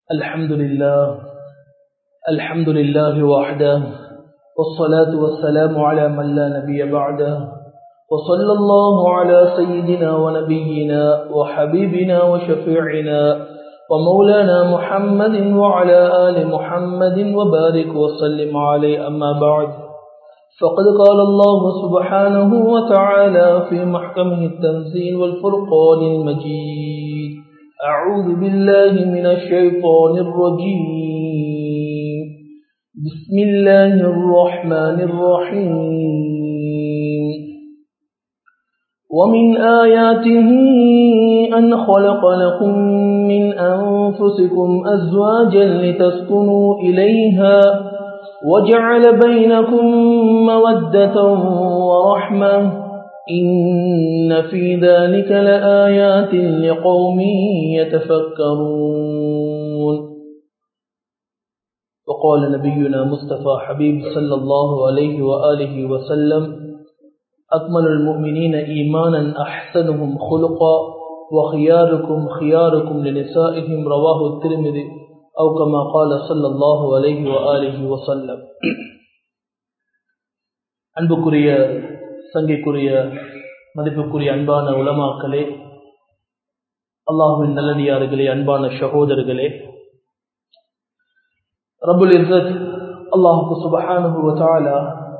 الحمد لله الحمد لله وحده والصلاة والسلام على من لا نبي بعده وصلى الله على سيدنا ونبينا وحبيبنا وشفيعنا ومولانا محمد وعلى آل محمد وبارك وسلم عليه أما بعد فقد قال الله سبحانه وتعالى في محكمه التنزيل والفرقان المجيد أعوذ بالله من الشيطان الرجيم بسم الله الرحمن الرحيم ومن آياته أن خلق لكم من أنفسكم أزواجا لتسكنوا إليها وجعل بينكم مودة ورحمة إن في ذلك لآيات لقوم يتفكرون وقال نبينا مصطفى حبيب صلى الله عليه وآله وسلم أكمل المؤمنين إيمانا أحسنهم خلقا وخياركم خياركم لنسائهم رواه الترمذي أو كما قال صلى الله عليه وآله وسلم அன்புக்குரிய சங்கைக்குரிய மதிப்புக்குரிய அன்பான உலமாக்களே அல்லாஹுவின் நல்லடியார்களே அன்பான சகோதரர்களே ரபுல் இசத் அல்லாஹுக்கு சுபஹானுஹு தாலா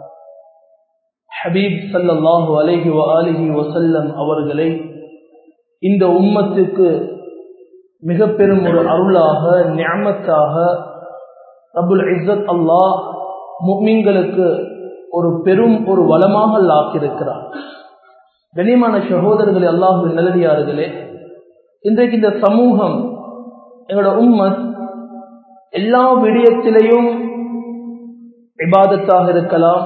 ஹபீப் சல்லாஹூ அலஹி வ அலிஹி வசல்லம் அவர்களை இந்த உம்மத்துக்கு மிக பெரும் ஒரு அருளாக ஞாமத்தாக ரபுல் இசத் அல்லாஹ் முக்மீன்களுக்கு ஒரு பெரும் ஒரு வளமாக ஆக்கியிருக்கிறார் கனிமான சகோதரர்களே அல்லாஹு நல்லடியார்களே இன்றைக்கு இந்த சமூகம் எங்களோட உம்மத் எல்லா விடயத்திலையும் விவாதத்தாக இருக்கலாம்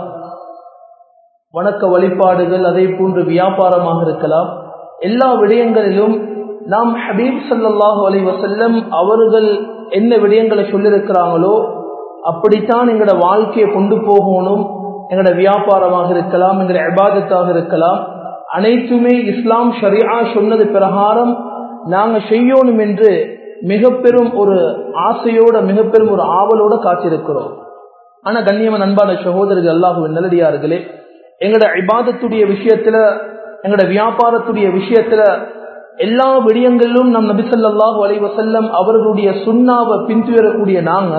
வணக்க வழிபாடுகள் அதே போன்று வியாபாரமாக இருக்கலாம் எல்லா விடயங்களிலும் நாம் ஹபீப் சல்லாஹூ அலி வசல்லம் அவர்கள் என்ன விடயங்களை சொல்லியிருக்கிறாங்களோ அப்படித்தான் எங்களோட வாழ்க்கையை கொண்டு போகணும் எங்களோட வியாபாரமாக இருக்கலாம் எங்களோட அபாதத்தாக இருக்கலாம் அனைத்துமே இஸ்லாம் ஷரியா சொன்னது பிரகாரம் நாங்க செய்யணும் என்று மிக பெரும் ஒரு ஆசையோட மிக பெரும் ஒரு ஆவலோட காத்திருக்கிறோம் ஆனா கண்ணியமன் அன்பான சகோதரர்கள் அல்லாஹு நல்லடியார்களே எங்களோட இபாதத்துடைய விஷயத்துல எங்களோட வியாபாரத்துடைய விஷயத்துல எல்லா விடயங்களிலும் நம் நபிசல்லாஹு அலைவசல்லம் அவர்களுடைய சுண்ணாவை பின்துயரக்கூடிய நாங்க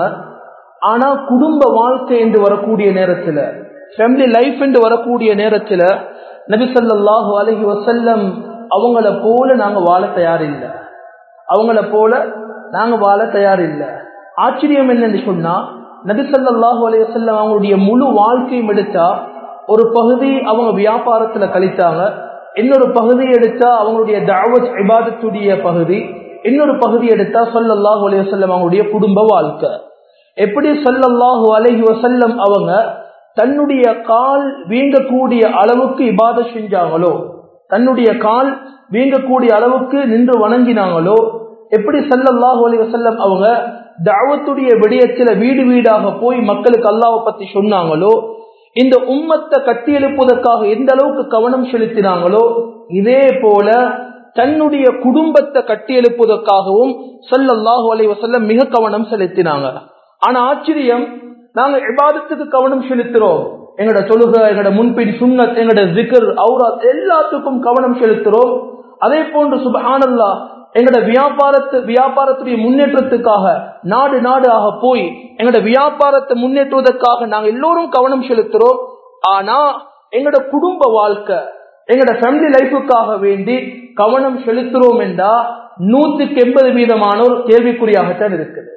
ஆனா குடும்ப வாழ்க்கை என்று வரக்கூடிய நேரத்துல ஃபேமிலி லைஃப் என்று வரக்கூடிய நேரத்துல நபிசல்லாஹு அலஹி வசல்லம் அவங்கள போல நாங்க வாழ தயாரில்லை அவங்கள போல நாங்க வாழ தயாரில்லை ஆச்சரியம் என்னன்னு சொன்னா நபிசல்லாஹு அலி வசல்லம் அவங்களுடைய முழு வாழ்க்கையும் எடுத்தா ஒரு பகுதி அவங்க வியாபாரத்துல கழித்தாங்க இன்னொரு பகுதி எடுத்தா அவங்களுடைய தாவத் இபாதத்துடைய பகுதி இன்னொரு பகுதி எடுத்தா சொல்லல்லாஹு அலி வசல்லம் அவங்களுடைய குடும்ப வாழ்க்கை எப்படி சொல்லல்லாஹு அலஹி வசல்லம் அவங்க தன்னுடைய கால் வீங்கக்கூடிய அளவுக்கு இபாத செஞ்சாங்களோ தன்னுடைய கால் வீங்கக்கூடிய அளவுக்கு நின்று வணங்கினாங்களோ எப்படி சல்லல்லாஹு அலி வசல்லம் அவங்க தாவத்துடைய விடயத்துல வீடு வீடாக போய் மக்களுக்கு அல்லாவை பத்தி சொன்னாங்களோ இந்த உம்மத்தை கட்டி எழுப்புவதற்காக எந்த அளவுக்கு கவனம் செலுத்தினாங்களோ இதே போல தன்னுடைய குடும்பத்தை கட்டி எழுப்புவதற்காகவும் சல்லல்லாஹு அலி வசல்லம் மிக கவனம் செலுத்தினாங்க ஆனா ஆச்சரியம் நாங்க விவாதத்துக்கு கவனம் செலுத்துறோம் எங்கட தொழுக எங்கட முன்பின் சுண்ணத் எங்கட ஜிகர் அவுராத் எல்லாத்துக்கும் கவனம் செலுத்துறோம் அதே போன்று சுபஹானல்லா எங்கட வியாபாரத்து வியாபாரத்துடைய முன்னேற்றத்துக்காக நாடு நாடு ஆக போய் எங்கட வியாபாரத்தை முன்னேற்றுவதற்காக நாங்க எல்லோரும் கவனம் செலுத்துறோம் ஆனா எங்கட குடும்ப வாழ்க்கை எங்கட ஃபேமிலி லைஃபுக்காக வேண்டி கவனம் செலுத்துறோம் என்றா நூத்துக்கு எண்பது வீதமானோர் கேள்விக்குறியாகத்தான் இருக்குது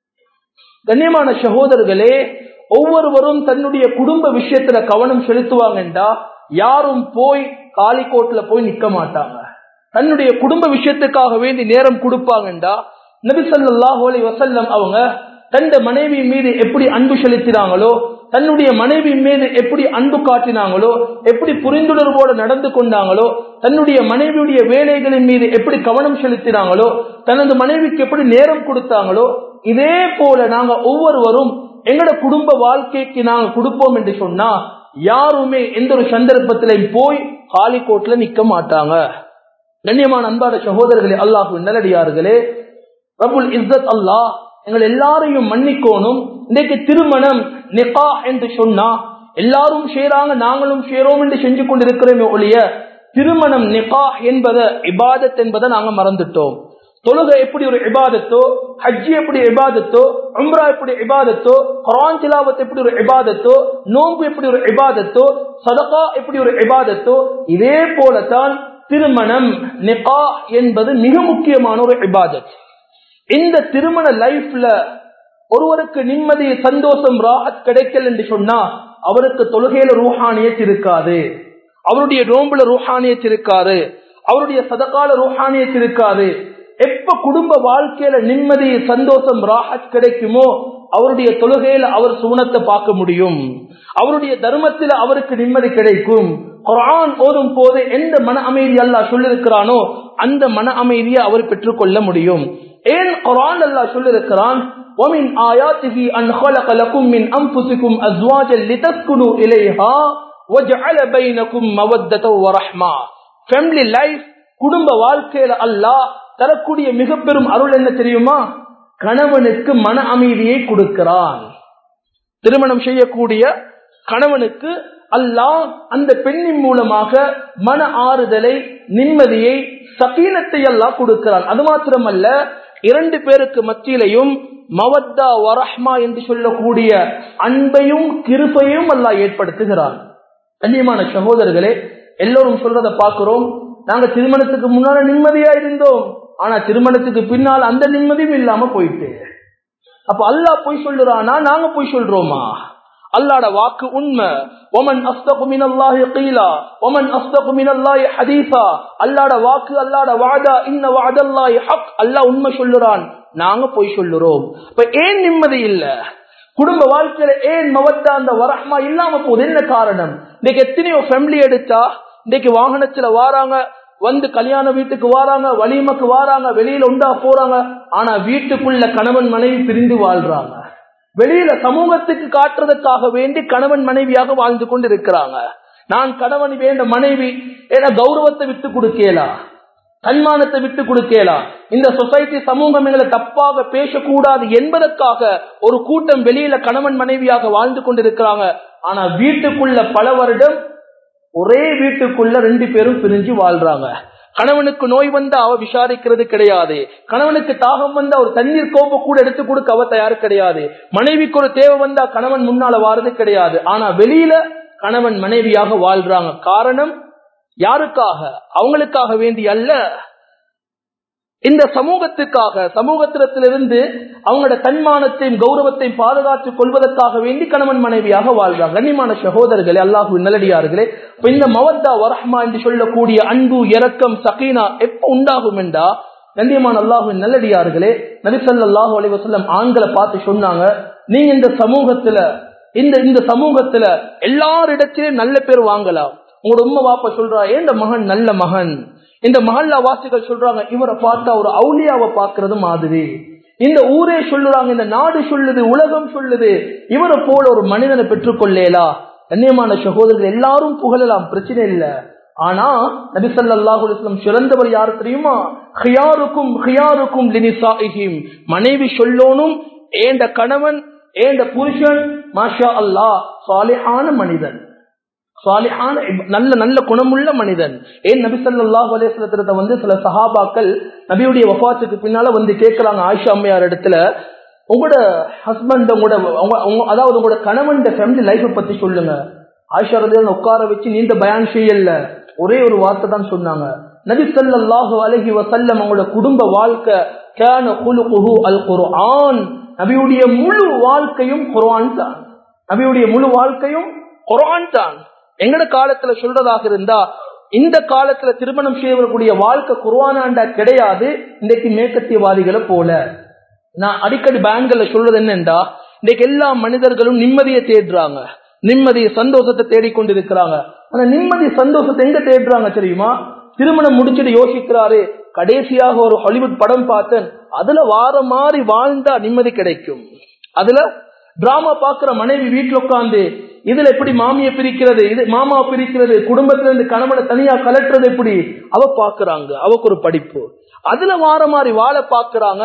கண்ணியமான சகோதரர்களே ஒவ்வொருவரும் தன்னுடைய குடும்ப விஷயத்துல கவனம் செலுத்துவாங்கன்றா யாரும் போய் காலிக்கோட்ல போய் நிக்க மாட்டாங்க தன்னுடைய குடும்ப விஷயத்துக்காக வேண்டி நேரம் கொடுப்பாங்கண்டா நபிசல்லாஹு அலி வசல்லம் அவங்க தந்த மனைவி மீது எப்படி அன்பு செலுத்தினாங்களோ தன்னுடைய மனைவி மீது எப்படி அன்பு காட்டினாங்களோ எப்படி புரிந்துணர்வோடு நடந்து கொண்டாங்களோ தன்னுடைய மனைவியுடைய வேலைகளின் மீது எப்படி கவனம் செலுத்தினாங்களோ தனது மனைவிக்கு எப்படி நேரம் கொடுத்தாங்களோ இதே போல நாங்க ஒவ்வொருவரும் எங்கட குடும்ப வாழ்க்கைக்கு நாங்க கொடுப்போம் என்று சொன்னா யாருமே எந்த ஒரு சந்தர்ப்பத்திலையும் போய் காலிக்கோட்ல நிக்க மாட்டாங்க கண்ணியமான அன்பான சகோதரர்களே அல்லாஹு நல்லடியார்களே ரபுல் இஸ்ஸத் அல்லாஹ் எங்கள் எல்லாரையும் மன்னிக்கோணும் இன்றைக்கு திருமணம் நிகா என்று சொன்னா எல்லாரும் செய்யறாங்க நாங்களும் செய்யறோம் என்று செஞ்சு கொண்டிருக்கிறோமே ஒழிய திருமணம் நிகா என்பதை இபாதத் என்பதை நாங்க மறந்துட்டோம் தொழுகை எப்படி ஒரு இபாதத்தோ ஹஜ்ஜி எப்படி இபாதத்தோ உம்ரா எப்படி இபாதத்தோ குரான் திலாவத் எப்படி ஒரு இபாதத்தோ நோன்பு எப்படி ஒரு இபாதத்தோ சதகா எப்படி ஒரு இபாதத்தோ இதே போலத்தான் திருமணம் நிகா என்பது மிக முக்கியமான ஒரு இபாதத் இந்த திருமண லைஃப்ல ஒருவருக்கு நிம்மதி சந்தோஷம் ராஹத் கிடைக்கல என்று சொன்னா அவருக்கு தொழுகையில ரூஹானியத் இருக்காது அவருடைய நோம்புல ரூஹானியத் இருக்காது அவருடைய சதகால ரூஹானியத் இருக்காது எப்ப குடும்ப வாழ்க்கையில நிம்மதி சந்தோஷம் ராஹத் கிடைக்குமோ அவருடைய தொழுகையில அவர் சுவனத்தை பார்க்க முடியும் அவருடைய தர்மத்தில அவருக்கு நிம்மதி கிடைக்கும் குரான் ஓதும் போது எந்த மன அமைதி அல்லா சொல்லிருக்கிறானோ அந்த மன அமைதியை அவர் பெற்றுக்கொள்ள முடியும் ஏன் குரான் அல்லா சொல்லிருக்கிறான் ومن آياته أن خلق لكم من أنفسكم أزواجا لتسكنوا إليها وجعل بينكم مودة ورحمة family life குடும்ப வாழ்க்கையில அல்லாஹ் தரக்கூடிய மிக பெரும் அருள் என்ன தெரியுமா கணவனுக்கு மன அமைதியை கொடுக்கிறான் திருமணம் செய்யக்கூடிய கணவனுக்கு அல்லாஹ் அந்த பெண்ணின் மூலமாக மன ஆறுதலை நிம்மதியை சகீனத்தை எல்லாம் கொடுக்கிறான் அது மாத்திரமல்ல இரண்டு பேருக்கு மத்தியிலையும் மவத்தா வரஹ்மா என்று சொல்லக்கூடிய அன்பையும் கிருப்பையும் அல்லாஹ் ஏற்படுத்துகிறான் கண்ணியமான சகோதரர்களே எல்லோரும் சொல்றத பாக்குறோம் நாங்க திருமணத்துக்கு முன்னால நிம்மதியா இருந்தோம் ஆனா திருமணத்துக்கு பின்னால் அந்த நிம்மதியும் இல்லாம போயிட்டு அப்ப அல்லாஹ் போய் சொல்லுறானா நாங்க போய் சொல்றோமா அல்லாட வாக்கு உண்மை ஒமன் அஸ்தகு மினல்லாஹி கீலா ஒமன் அஸ்தகு மினல்லாஹி ஹதீஸா அல்லாட வாக்கு அல்லாட வாதா இன்ன வாதல்லாஹி ஹக் அல்லாஹ் உண்மை சொல்லுறான் நாங்க போய் சொல்லுறோம் இப்ப ஏன் நிம்மதி இல்ல குடும்ப வாழ்க்கையில ஏன் மவத்தா அந்த வரஹ்மா இல்லாம போகுது என்ன காரணம் இன்னைக்கு எத்தனையோ ஃபேமிலி எடுத்தா இன்னைக்கு வாகனத்துல வாராங்க வந்து கல்யாண வீட்டுக்கு வாராங்க வலிமக்கு வாராங்க வெளியில உண்டா போறாங்க ஆனா வீட்டுக்குள்ள கணவன் மனைவி பிரிந்து வாழ்றாங்க வெளியில சமூகத்துக்கு காட்டுறதுக்காக வேண்டி கணவன் மனைவியாக வாழ்ந்து கொண்டு இருக்கிறாங்க நான் கணவன் வேண்ட மனைவி என கௌரவத்தை விட்டு கொடுக்கலா தன்மானத்தை விட்டு கொடுக்கலா இந்த சொசைட்டி சமூகம் எங்களை தப்பாக பேசக்கூடாது என்பதற்காக ஒரு கூட்டம் வெளியில கணவன் மனைவியாக வாழ்ந்து கொண்டிருக்கிறாங்க ஆனா வீட்டுக்குள்ள பல வருடம் ஒரே வீட்டுக்குள்ள ரெண்டு பேரும் பிரிஞ்சு வாழ்றாங்க கணவனுக்கு நோய் வந்தா அவ விசாரிக்கிறது கிடையாது கணவனுக்கு தாகம் வந்தா ஒரு தண்ணீர் கோப்ப கூட எடுத்து கொடுக்க அவ தயார் கிடையாது மனைவிக்கு ஒரு தேவை வந்தா கணவன் முன்னால வாரது கிடையாது ஆனா வெளியில கணவன் மனைவியாக வாழ்றாங்க காரணம் யாருக்காக அவங்களுக்காக வேண்டி அல்ல இந்த சமூகத்துக்காக சமூகத்திலிருந்து அவங்களோட தன்மானத்தையும் கௌரவத்தையும் பாதுகாத்துக் கொள்வதற்காக வேண்டி கணவன் மனைவியாக வாழ்றாங்க கண்ணியமான சகோதரர்களே அல்லாஹு நல்லடியார்களே இப்ப இந்த மவத்தா வரஹ்மா என்று சொல்லக்கூடிய அன்பு இரக்கம் சகீனா எப்ப உண்டாகும் என்றா கண்ணியமான அல்லாஹு நல்லடியார்களே நபிசல்லாஹு அலைவசல்லம் ஆண்களை பார்த்து சொன்னாங்க நீங்க இந்த சமூகத்துல இந்த இந்த சமூகத்துல எல்லாரிடத்திலும் நல்ல பேர் வாங்கலாம் உங்களோட உண்மை வாப்ப சொல்றா ஏன் இந்த மகன் நல்ல மகன் இந்த மஹல்லா வாசிகள் சொல்றாங்க இவரை பார்த்தா ஒரு அவுலியாவை பார்க்கறது மாதிரி இந்த ஊரே சொல்லுறாங்க இந்த நாடு சொல்லுது உலகம் சொல்லுது இவரை போல ஒரு மனிதனை பெற்றுக்கொள்ளேலா கண்ணியமான சகோதரர்கள் எல்லாரும் புகழலாம் பிரச்சனை இல்ல ஆனா நபிசல்லாஹுலம் சிறந்தவர் யாரு தெரியுமா ஹியாருக்கும் ஹியாருக்கும் லினிசாஹிம் மனைவி சொல்லோனும் ஏண்ட கணவன் ஏண்ட புருஷன் மாஷா அல்லா சாலிஹான மனிதன் சாலிஹான நல்ல நல்ல குணமுள்ள மனிதன் ஏன் நபி சல்லாஹ் அலேஸ்வரத்தை வந்து சில சஹாபாக்கள் நபியுடைய வஃபாத்துக்கு பின்னால வந்து கேட்கிறாங்க ஆயிஷா அம்மையார் இடத்துல உங்களோட ஹஸ்பண்ட் உங்களோட அதாவது உங்களோட கணவன் ஃபேமிலி லைஃபை பத்தி சொல்லுங்க ஆயிஷா ரதி உட்கார வச்சு நீண்ட பயான் செய்யல ஒரே ஒரு வார்த்தை தான் சொன்னாங்க நபி சல்லாஹு அலஹி வசல்லம் அவங்களோட குடும்ப வாழ்க்கை கேன குலு குஹு அல் குர்ஆன் நபியுடைய முழு வாழ்க்கையும் குர்ஆன் தான் நபியுடைய முழு வாழ்க்கையும் குர்ஆன் தான் எங்கட காலத்துல சொல்றதாக இருந்தா இந்த காலத்துல திருமணம் செய்யக்கூடிய வாழ்க்கை குருவானாண்டா கிடையாது இன்றைக்கு மேற்கத்தியவாதிகளை போல நான் அடிக்கடி பேங்கல்ல சொல்றது என்னண்டா இன்றைக்கு எல்லா மனிதர்களும் நிம்மதியை தேடுறாங்க நிம்மதியை சந்தோஷத்தை தேடிக்கொண்டிருக்கிறாங்க ஆனா நிம்மதி சந்தோஷத்தை எங்க தேடுறாங்க தெரியுமா திருமணம் முடிச்சுட்டு யோசிக்கிறாரு கடைசியாக ஒரு ஹாலிவுட் படம் பார்த்தேன் அதுல வார மாதிரி வாழ்ந்தா நிம்மதி கிடைக்கும் அதுல டிராமா பாக்குற மனைவி வீட்டுல உட்காந்து இதுல எப்படி மாமிய பிரிக்கிறது இது மாமா பிரிக்கிறது குடும்பத்துல இருந்து கணவனை தனியா கலட்டுறது எப்படி அவ பாக்குறாங்க அவக்கு ஒரு படிப்பு அதுல வார மாதிரி வாழ பாக்குறாங்க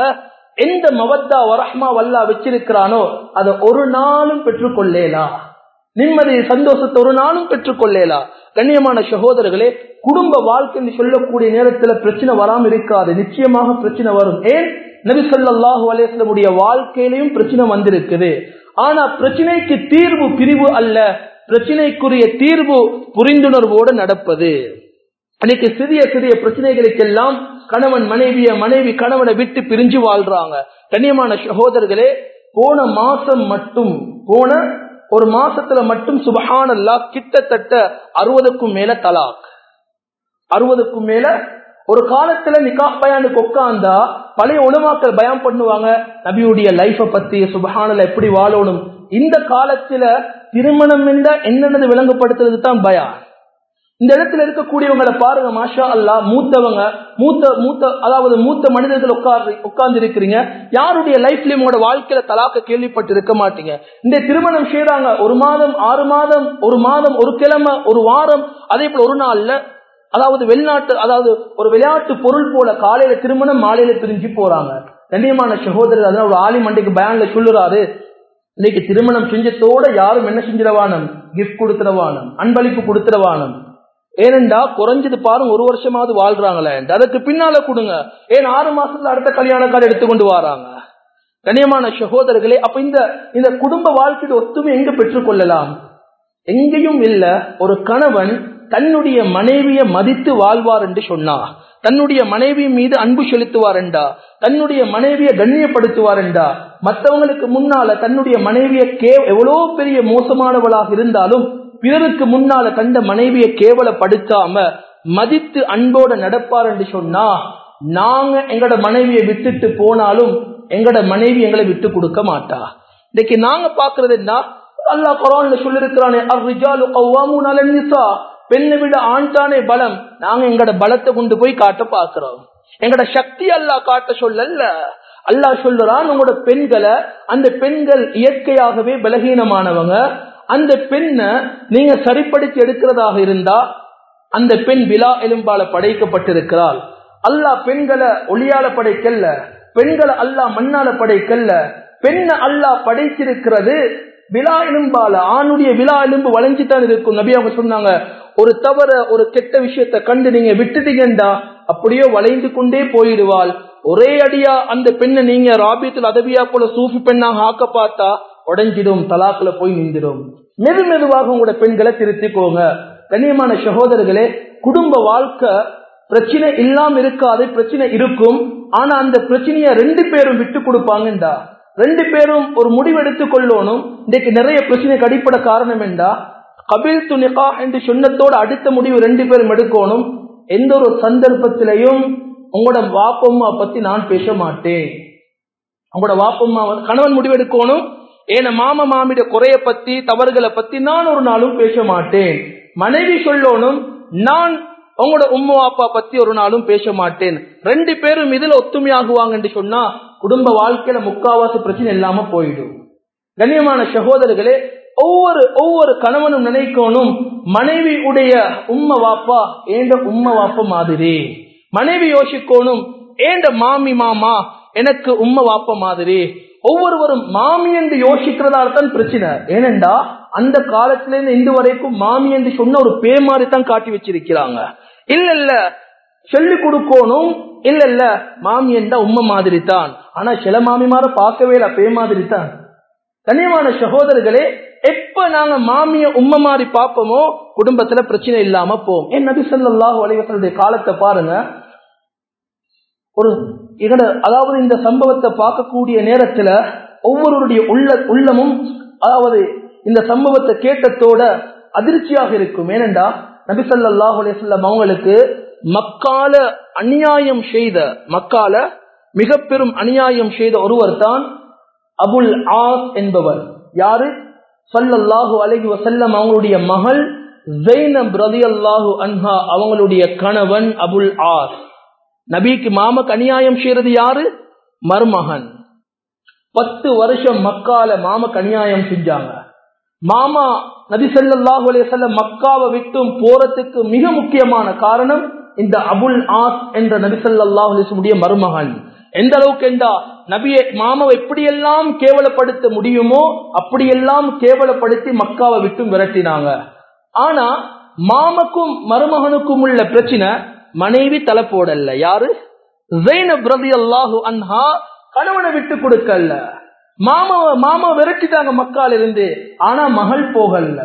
எந்த மவத்தா வரஹ்மா வல்லா வச்சிருக்கிறானோ அதை ஒரு நாளும் பெற்றுக்கொள்ளேலா நிம்மதி சந்தோஷத்தை ஒரு நாளும் பெற்றுக்கொள்ளேலா கண்ணியமான சகோதரர்களே குடும்ப வாழ்க்கைன்னு சொல்லக்கூடிய நேரத்துல பிரச்சனை வராம இருக்காது நிச்சயமாக பிரச்சனை வரும் ஏன் நபி சொல்லாஹு அலேஸ்லமுடைய வாழ்க்கையிலையும் பிரச்சனை வந்திருக்குது ஆனா பிரச்சனைக்கு தீர்வு பிரிவு அல்ல பிரச்சனைக்குரிய தீர்வு புரிந்துணர்வோடு நடப்பது அன்னைக்கு சிறிய சிறிய பிரச்சனைகளுக்கெல்லாம் கணவன் மனைவிய மனைவி கணவனை விட்டு பிரிஞ்சு வாழ்றாங்க கண்ணியமான சகோதரர்களே போன மாசம் மட்டும் போன ஒரு மாசத்துல மட்டும் சுபஹானல்லா கிட்டத்தட்ட அறுபதுக்கும் மேல தலாக் அறுபதுக்கும் மேல ஒரு காலத்துல நிக்கா பயானுக்கு உட்காந்தா பழைய உணவாக்கள் பயம் பண்ணுவாங்க நபியுடைய லைஃப பத்தி சுபஹானல எப்படி வாழணும் இந்த காலத்துல திருமணம் என்ற என்னென்னது விளங்கப்படுத்துறது தான் பயான் இந்த இடத்துல இருக்கக்கூடியவங்களை பாருங்க மாஷா அல்லா மூத்தவங்க மூத்த மூத்த அதாவது மூத்த மனிதர்கள் உட்கார்ந்து உட்கார்ந்து இருக்கிறீங்க யாருடைய லைஃப்லயும் உங்களோட வாழ்க்கையில தலாக்க கேள்விப்பட்டு இருக்க மாட்டீங்க இந்த திருமணம் செய்யறாங்க ஒரு மாதம் ஆறு மாதம் ஒரு மாதம் ஒரு கிழமை ஒரு வாரம் அதே போல ஒரு நாள்ல அதாவது வெளிநாட்டு அதாவது ஒரு விளையாட்டு பொருள் போல காலையில திருமணம் மாலையில பிரிஞ்சு போறாங்க கண்ணியமான சகோதரர் அதான் ஒரு ஆலி மண்டைக்கு பயான்ல சொல்லுறாரு இன்னைக்கு திருமணம் செஞ்சத்தோட யாரும் என்ன செஞ்சிடவானம் கிஃப்ட் கொடுத்துடவானம் அன்பளிப்பு கொடுத்துடவானம் ஏனெண்டா குறைஞ்சது பாருங்க ஒரு வருஷமாவது வாழ்றாங்களே அதுக்கு பின்னால கொடுங்க ஏன் ஆறு மாசத்துல அடுத்த கல்யாண கார்டு எடுத்துக்கொண்டு வராங்க கண்ணியமான சகோதரர்களே அப்ப இந்த இந்த குடும்ப வாழ்க்கையோட ஒத்துமை எங்க பெற்றுக்கொள்ளலாம் எங்கேயும் இல்ல ஒரு கணவன் தன்னுடைய மனைவியை மதித்து வாழ்வார் என்று சொன்னா தன்னுடைய மனைவி மீது அன்பு செலுத்துவார் என்றா தன்னுடைய மனைவியை கண்ணியப்படுத்துவார் என்றா மற்றவங்களுக்கு முன்னால தன்னுடைய மனைவியை கே எவ்வளவு பெரிய மோசமானவளாக இருந்தாலும் பிறருக்கு முன்னால கண்ட மனைவியை கேவலப்படுத்தாம மதித்து அன்போட நடப்பார் என்று சொன்னா நாங்க எங்கட மனைவியை விட்டுட்டு போனாலும் எங்கட மனைவி எங்களை விட்டு கொடுக்க மாட்டா இன்னைக்கு நாங்க பாக்குறது என்ன அல்லாஹ் குரான்ல சொல்லிருக்கிறானே அர்ரிஜாலு கவ்வாமூன் அலன் நிசா பெண்ணை விட ஆண் தானே பலம் நாங்க எங்கட பலத்தை கொண்டு போய் காட்ட பாக்குறோம் எங்கட சக்தி அல்லாஹ் காட்ட சொல்லல அல்லாஹ் சொல்லுறான் உங்களோட பெண்களை அந்த பெண்கள் இயற்கையாகவே பலகீனமானவங்க அந்த பெண்ணை நீங்க சரிப்படுத்தி எடுக்கிறதாக இருந்தா அந்த பெண் விழா எலும்பால படைக்கப்பட்டிருக்கிறாள் அல்லாஹ் பெண்களை ஒளியால படைக்கல்ல பெண்களை அல்லாஹ் மண்ணால படைக்கல்ல பெண்ணை அல்லாஹ் படைத்திருக்கிறது விழா எலும்பால ஆணுடைய விழா எலும்பு வளைஞ்சுதான் இருக்கும் நபி அவங்க சொன்னாங்க ஒரு தவற ஒரு கெட்ட விஷயத்தை கண்டு நீங்க விட்டுட்டீங்கண்டா அப்படியோ வளைந்து கொண்டே போயிடுவாள் ஒரே அடியா அந்த பெண்ணை நீங்க ராபியத்தில் அதவியா போல சூஃபி பெண்ணாக ஆக்க பார்த்தா உடஞ்சிடும் தலாக்குல போய் நின்றுடும் மெது மெதுவாக உங்களோட பெண்களை திருத்திக்கோங்க கண்ணியமான சகோதரர்களே குடும்ப வாழ்க்கை பிரச்சனை இல்லாம இருக்காது பிரச்சனை இருக்கும் ஆனா அந்த பிரச்சனைய ரெண்டு பேரும் விட்டு கொடுப்பாங்கண்டா ரெண்டு பேரும் ஒரு முடிவு எடுத்துக் கொள்ளணும் இன்றைக்கு நிறைய பிரச்சனைக்கு அடிப்படை காரணம் என்றா கபில் துணிகா என்று சொன்னத்தோட அடுத்த முடிவு ரெண்டு பேரும் எடுக்கணும் எந்த ஒரு சந்தர்ப்பத்திலையும் உங்களோட வாப்பம்மா பத்தி நான் பேச மாட்டேன் உங்களோட வாப்பம்மா கணவன் முடிவு எடுக்கணும் ஏன மாம மாமிட குறைய பத்தி தவறுகளை பத்தி நான் ஒரு நாளும் பேச மாட்டேன் மனைவி சொல்லணும் நான் உங்களோட உம்மா அப்பா பத்தி ஒரு நாளும் பேச மாட்டேன் ரெண்டு பேரும் இதுல ஒத்துமையாகுவாங்க என்று சொன்னா குடும்ப வாழ்க்கையில முக்காவாசி பிரச்சனை இல்லாம போயிடும் கண்ணியமான சகோதரர்களே ஒவ்வொரு ஒவ்வொரு கணவனும் நினைக்கணும் மனைவி உடைய உம்ம வாப்பா ஏண்ட உம்ம வாப்பா மாதிரி மனைவி யோசிக்கணும் ஏண்ட மாமி மாமா எனக்கு உம்ம வாப்ப மாதிரி ஒவ்வொருவரும் மாமி என்று யோசிக்கிறதால தான் பிரச்சனை ஏனென்றா அந்த காலத்துல இருந்து இன்று வரைக்கும் மாமி என்று சொன்ன ஒரு பே மாதிரி தான் காட்டி வச்சிருக்கிறாங்க இல்ல இல்ல சொல்லி கொடுக்கணும் இல்ல இல்ல மாமி என்றா உண்மை மாதிரி தான் ஆனா சில மாமிமார பார்க்கவே இல்ல பே மாதிரி தான் கண்ணியமான சகோதரர்களே எப்ப நாங்க மாமிய உண்மை மாதிரி பார்ப்போமோ குடும்பத்துல பிரச்சனை இல்லாம போவோம் என் நபி சொல்லாஹு அலைவசனுடைய காலத்தை பாருங்க ஒரு இதோட அதாவது இந்த சம்பவத்தை பார்க்கக்கூடிய நேரத்துல ஒவ்வொருவருடைய உள்ள உள்ளமும் அதாவது இந்த சம்பவத்தை கேட்டத்தோட அதிர்ச்சியாக இருக்கும் ஏனென்றா நபிசல்லாஹு அலிசல்லம் அவங்களுக்கு மக்கால அநியாயம் செய்த மக்கால மிக பெரும் அநியாயம் செய்த ஒருவர் தான் அபுல் ஆஸ் என்பவர் யாரு சல்லல்லாஹு அலஹி வசல்லம் அவங்களுடைய மகள் ஜெய்னப் ரதி அல்லாஹு அன்ஹா அவங்களுடைய கணவன் அபுல் ஆஸ் நபிக்கு மாமக்கு அநியாயம் செய்யறது யாரு மருமகன் பத்து வருஷம் மக்கால மாமக்கு அநியாயம் செஞ்சாங்க மாமா நபி சல்லாஹூ அலைய மக்காவை விட்டும் போறதுக்கு மிக முக்கியமான காரணம் இந்த அபுல் ஆஸ் என்ற நபி சல்லாஹூ அலிஸ்முடைய மருமகன் எந்த அளவுக்கு என்றா நபியை மாமாவை எப்படியெல்லாம் கேவலப்படுத்த முடியுமோ அப்படியெல்லாம் கேவலப்படுத்தி மக்காவை விட்டு விரட்டினாங்க ஆனா மாமக்கும் மருமகனுக்கும் உள்ள பிரச்சனை மனைவி தலை போடல யாரு ஜெயினப் ரதி அல்லாஹு அன்ஹா கணவனை விட்டு கொடுக்கல மாமாவ மாமா விரட்டிட்டாங்க மக்கால இருந்து ஆனா மகள் போகல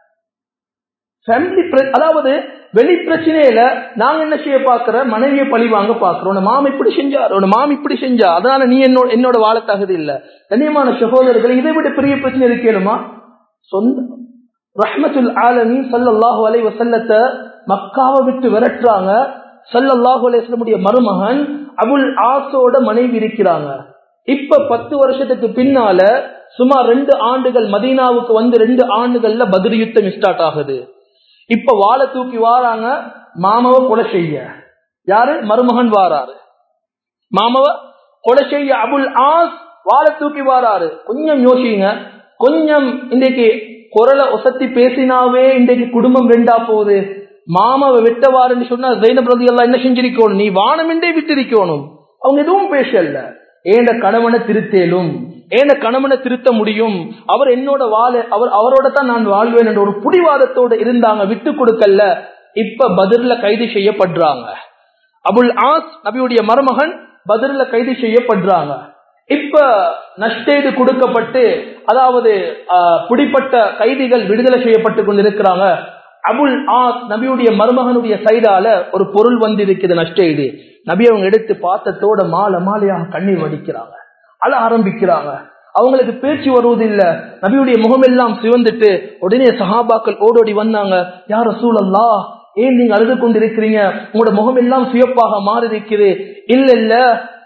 ஃபேமிலி அதாவது வெளி பிரச்சனையில நாங்க என்ன செய்ய பாக்குற மனைவியை பழி வாங்க பாக்குறோம் உன் மாமா இப்படி செஞ்சார் உன் மாமி இப்படி செஞ்சா அதனால நீ என்னோட என்னோட வாழ தகுதி இல்ல கண்ணியமான சகோதரர்கள் இதை விட பெரிய பிரச்சனை இருக்கேனுமா சொந்த ரஹ்மத்துல் ஆலமி சல்லல்லாஹு அலை வசல்லத்தை மக்காவை விட்டு விரட்டுறாங்க சல்லல்லாஹு அலைய மருமகன் அபுல் ஆசோட மனைவி இருக்கிறாங்க இப்ப பத்து வருஷத்துக்கு பின்னால சுமார் ரெண்டு ஆண்டுகள் மதீனாவுக்கு வந்து ரெண்டு ஆண்டுகள்ல பதில் யுத்தம் ஸ்டார்ட் ஆகுது இப்ப வாழை தூக்கி வாராங்க மாமாவை கொலை செய்ய யாரு மருமகன் வாராரு மாமாவ கொலை செய்ய அபுல் ஆஸ் வாழை தூக்கி வாராரு கொஞ்சம் யோசிங்க கொஞ்சம் இன்றைக்கு குரலை ஒசத்தி பேசினாவே இன்றைக்கு குடும்பம் ரெண்டா போகுது மாமாவை வெட்டவாருன்னு சொன்னா ஜெயினப் ரதி எல்லாம் என்ன செஞ்சிருக்கணும் நீ வானமின்றே விட்டிருக்கணும் அவங்க எதுவும் பேசல ஏண்ட கணவனை திருத்தேலும் ஏன கணவனை திருத்த முடியும் அவர் என்னோட வாழ அவர் அவரோட தான் நான் வாழ்வேன் என்ற ஒரு புடிவாதத்தோடு இருந்தாங்க விட்டு கொடுக்கல இப்ப பதிர்ல கைது செய்யப்படுறாங்க அபுல் ஆஸ் நபியுடைய மருமகன் பதிர்ல கைது செய்யப்படுறாங்க இப்ப நஷ்டேடு கொடுக்கப்பட்டு அதாவது பிடிப்பட்ட கைதிகள் விடுதலை செய்யப்பட்டு கொண்டிருக்கிறாங்க அபுல் ஆஸ் நபியுடைய மருமகனுடைய சைடால ஒரு பொருள் வந்து இருக்குது நஷ்டேடு நபி அவங்க எடுத்து பார்த்தத்தோட மாலை மாலையாக கண்ணீர் வடிக்கிறாங்க அழ ஆரம்பிக்கிறாங்க அவங்களுக்கு பேச்சு வருவது இல்ல நபியுடைய முகமெல்லாம் சிவந்துட்டு உடனே சஹாபாக்கள் ஓடோடி வந்தாங்க யார சூழல்லா ஏன் நீங்க அழுது கொண்டிருக்கிறீங்க உங்களோட முகம் எல்லாம் சிவப்பாக மாறி இருக்குது இல்ல இல்ல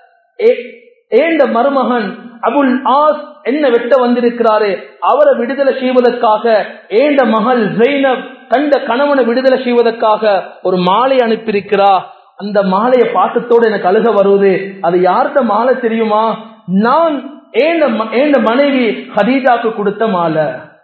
ஏண்ட மருமகன் அபுல் ஆஸ் என்ன வெட்ட வந்திருக்கிறாரு அவரை விடுதலை செய்வதற்காக ஏண்ட மகள் ஜெய்னப் கண்ட கணவனை விடுதலை செய்வதற்காக ஒரு மாலை அனுப்பியிருக்கிறா அந்த மாலையை பார்த்தத்தோடு எனக்கு அழுக வருவது அது யார்கிட்ட மாலை தெரியுமா நான் ஏண்ட மனைவி ஹதீஜாக்கு கொடுத்த மாலை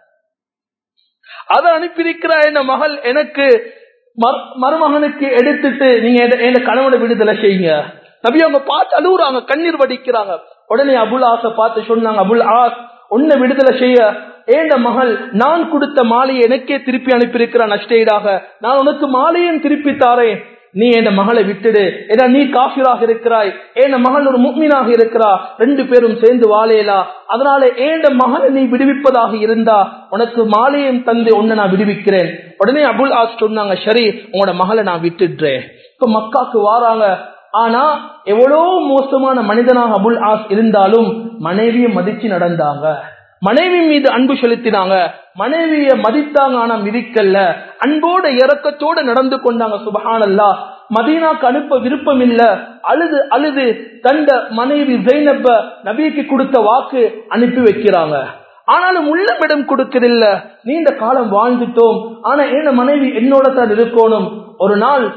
அதை அனுப்பியிருக்கிறா என்ன மகள் எனக்கு மருமகனுக்கு எடுத்துட்டு நீங்க என் கணவனை விடுதலை செய்யுங்க நபி அவங்க பார்த்து அழுகுறாங்க கண்ணீர் வடிக்கிறாங்க உடனே அபுல் ஆசை பார்த்து சொன்னாங்க அபுல் ஆஸ் உன்னை விடுதலை செய்ய ஏண்ட மகள் நான் கொடுத்த மாலையை எனக்கே திருப்பி அனுப்பியிருக்கிறான் நஷ்டீடாக நான் உனக்கு மாலையும் திருப்பி தாரேன் நீ என் மகளை விட்டுடு ஏன்னா நீ காஃபிராக இருக்கிறாய் என் மகள் ஒரு முக்மீனாக இருக்கிறா ரெண்டு பேரும் சேர்ந்து வாழையலா அதனால ஏண்ட மகளை நீ விடுவிப்பதாக இருந்தா உனக்கு மாலையும் தந்து உன்னை நான் விடுவிக்கிறேன் உடனே அபுல் ஆஸ் சொன்னாங்க சரி உங்களோட மகளை நான் விட்டுடுறேன் இப்ப மக்காக்கு வாராங்க ஆனா எவ்வளவு மோசமான மனிதனாக அபுல் ஆஸ் இருந்தாலும் மனைவியை மதிச்சு நடந்தாங்க மனைவி மீது அன்பு செலுத்தினாங்க மனைவிய மதித்தாங்க ஆனா மிதிக்கல்ல அன்போட இறக்கத்தோட நடந்து கொண்டாங்க சுபஹானல்லா மதீனாக்கு அனுப்ப விருப்பம் இல்ல அழுது அழுது கண்ட மனைவி ஜெய்னப்ப நபிக்கு கொடுத்த வாக்கு அனுப்பி வைக்கிறாங்க ஆனாலும் உள்ளமிடம் கொடுக்கறதில்ல நீண்ட காலம் வாழ்ந்துட்டோம் ஆனா என்ன மனைவி என்னோட தான் இருக்கணும் ஒரு நாள்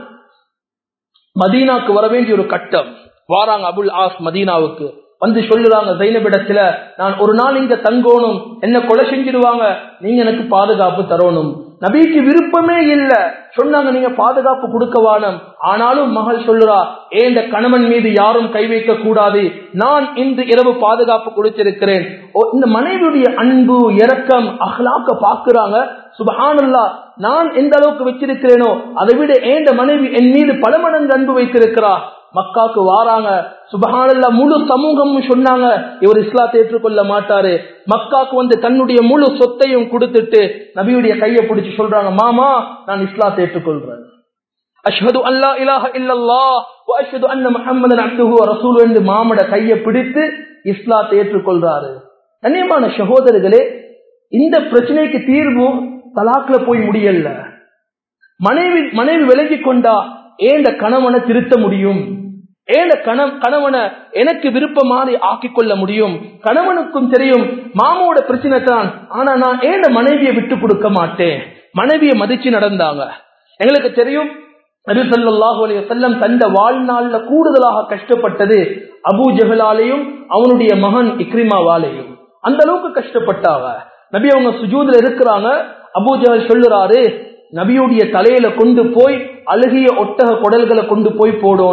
மதீனாக்கு வர வேண்டிய ஒரு கட்டம் வாராங்க அபுல் ஆஸ் மதீனாவுக்கு வந்து சொல்லுறாங்க ஜைனபிடத்துல நான் ஒரு நாள் இங்க தங்கணும் என்ன கொலை செஞ்சிடுவாங்க நீங்க எனக்கு பாதுகாப்பு தரணும் நபிக்கு விருப்பமே இல்ல சொன்னாங்க நீங்க பாதுகாப்பு கொடுக்க வானம் ஆனாலும் மகள் சொல்லுறா ஏந்த கணவன் மீது யாரும் கை வைக்க கூடாது நான் இன்று இரவு பாதுகாப்பு கொடுத்திருக்கிறேன் இந்த மனைவியுடைய அன்பு இரக்கம் அகலாக்க பாக்குறாங்க சுபஹானல்லா நான் எந்த அளவுக்கு வச்சிருக்கிறேனோ அதை விட ஏண்ட மனைவி என் மீது பல மடங்கு அன்பு வைத்திருக்கிறா மக்காக்கு வாராங்க சுபஹானல்லா முழு சமூகமும் சொன்னாங்க இவர் இஸ்லாத்தை ஏற்றுக்கொள்ள மாட்டாரு மக்காக்கு வந்து தன்னுடைய முழு சொத்தையும் கொடுத்துட்டு நபியுடைய கையை பிடிச்சு சொல்றாங்க மாமா நான் இஸ்லாத்தை ஏற்றுக்கொள்றேன் அஷ்ஹது அல்லா இலாஹ இல்லல்லா அஷ்ஹது அன்ன முஹம்மதன் அப்துஹு ரசூல் என்று மாமட கையை பிடித்து இஸ்லாத்தை ஏற்றுக்கொள்றாரு கண்ணியமான சகோதரர்களே இந்த பிரச்சனைக்கு தீர்வு தலாக்ல போய் முடியல மனைவி மனைவி விலகி கொண்டா ஏண்ட கணவனை திருத்த முடியும் ஏழ கணவனை எனக்கு விருப்பமாறி ஆக்கிக் கொள்ள முடியும் கணவனுக்கும் தெரியும் மாமாவோட பிரச்சனை தான் ஆனா நான் ஏழ மனைவியை விட்டு கொடுக்க மாட்டேன் மனைவியை மதிச்சு நடந்தாங்க எங்களுக்கு தெரியும் நபிசல்லாஹு அலைய செல்லம் தந்த வாழ்நாள்ல கூடுதலாக கஷ்டப்பட்டது அபு ஜஹலாலையும் அவனுடைய மகன் இக்ரிமாவாலையும் அந்த அளவுக்கு கஷ்டப்பட்டாங்க நபி அவங்க சுஜூதுல இருக்கிறாங்க அபு ஜஹல் சொல்லுறாரு நபியுடைய தலையில கொண்டு போய் அழுகிய ஒட்டக குடல்களை கொண்டு போய் போடணும்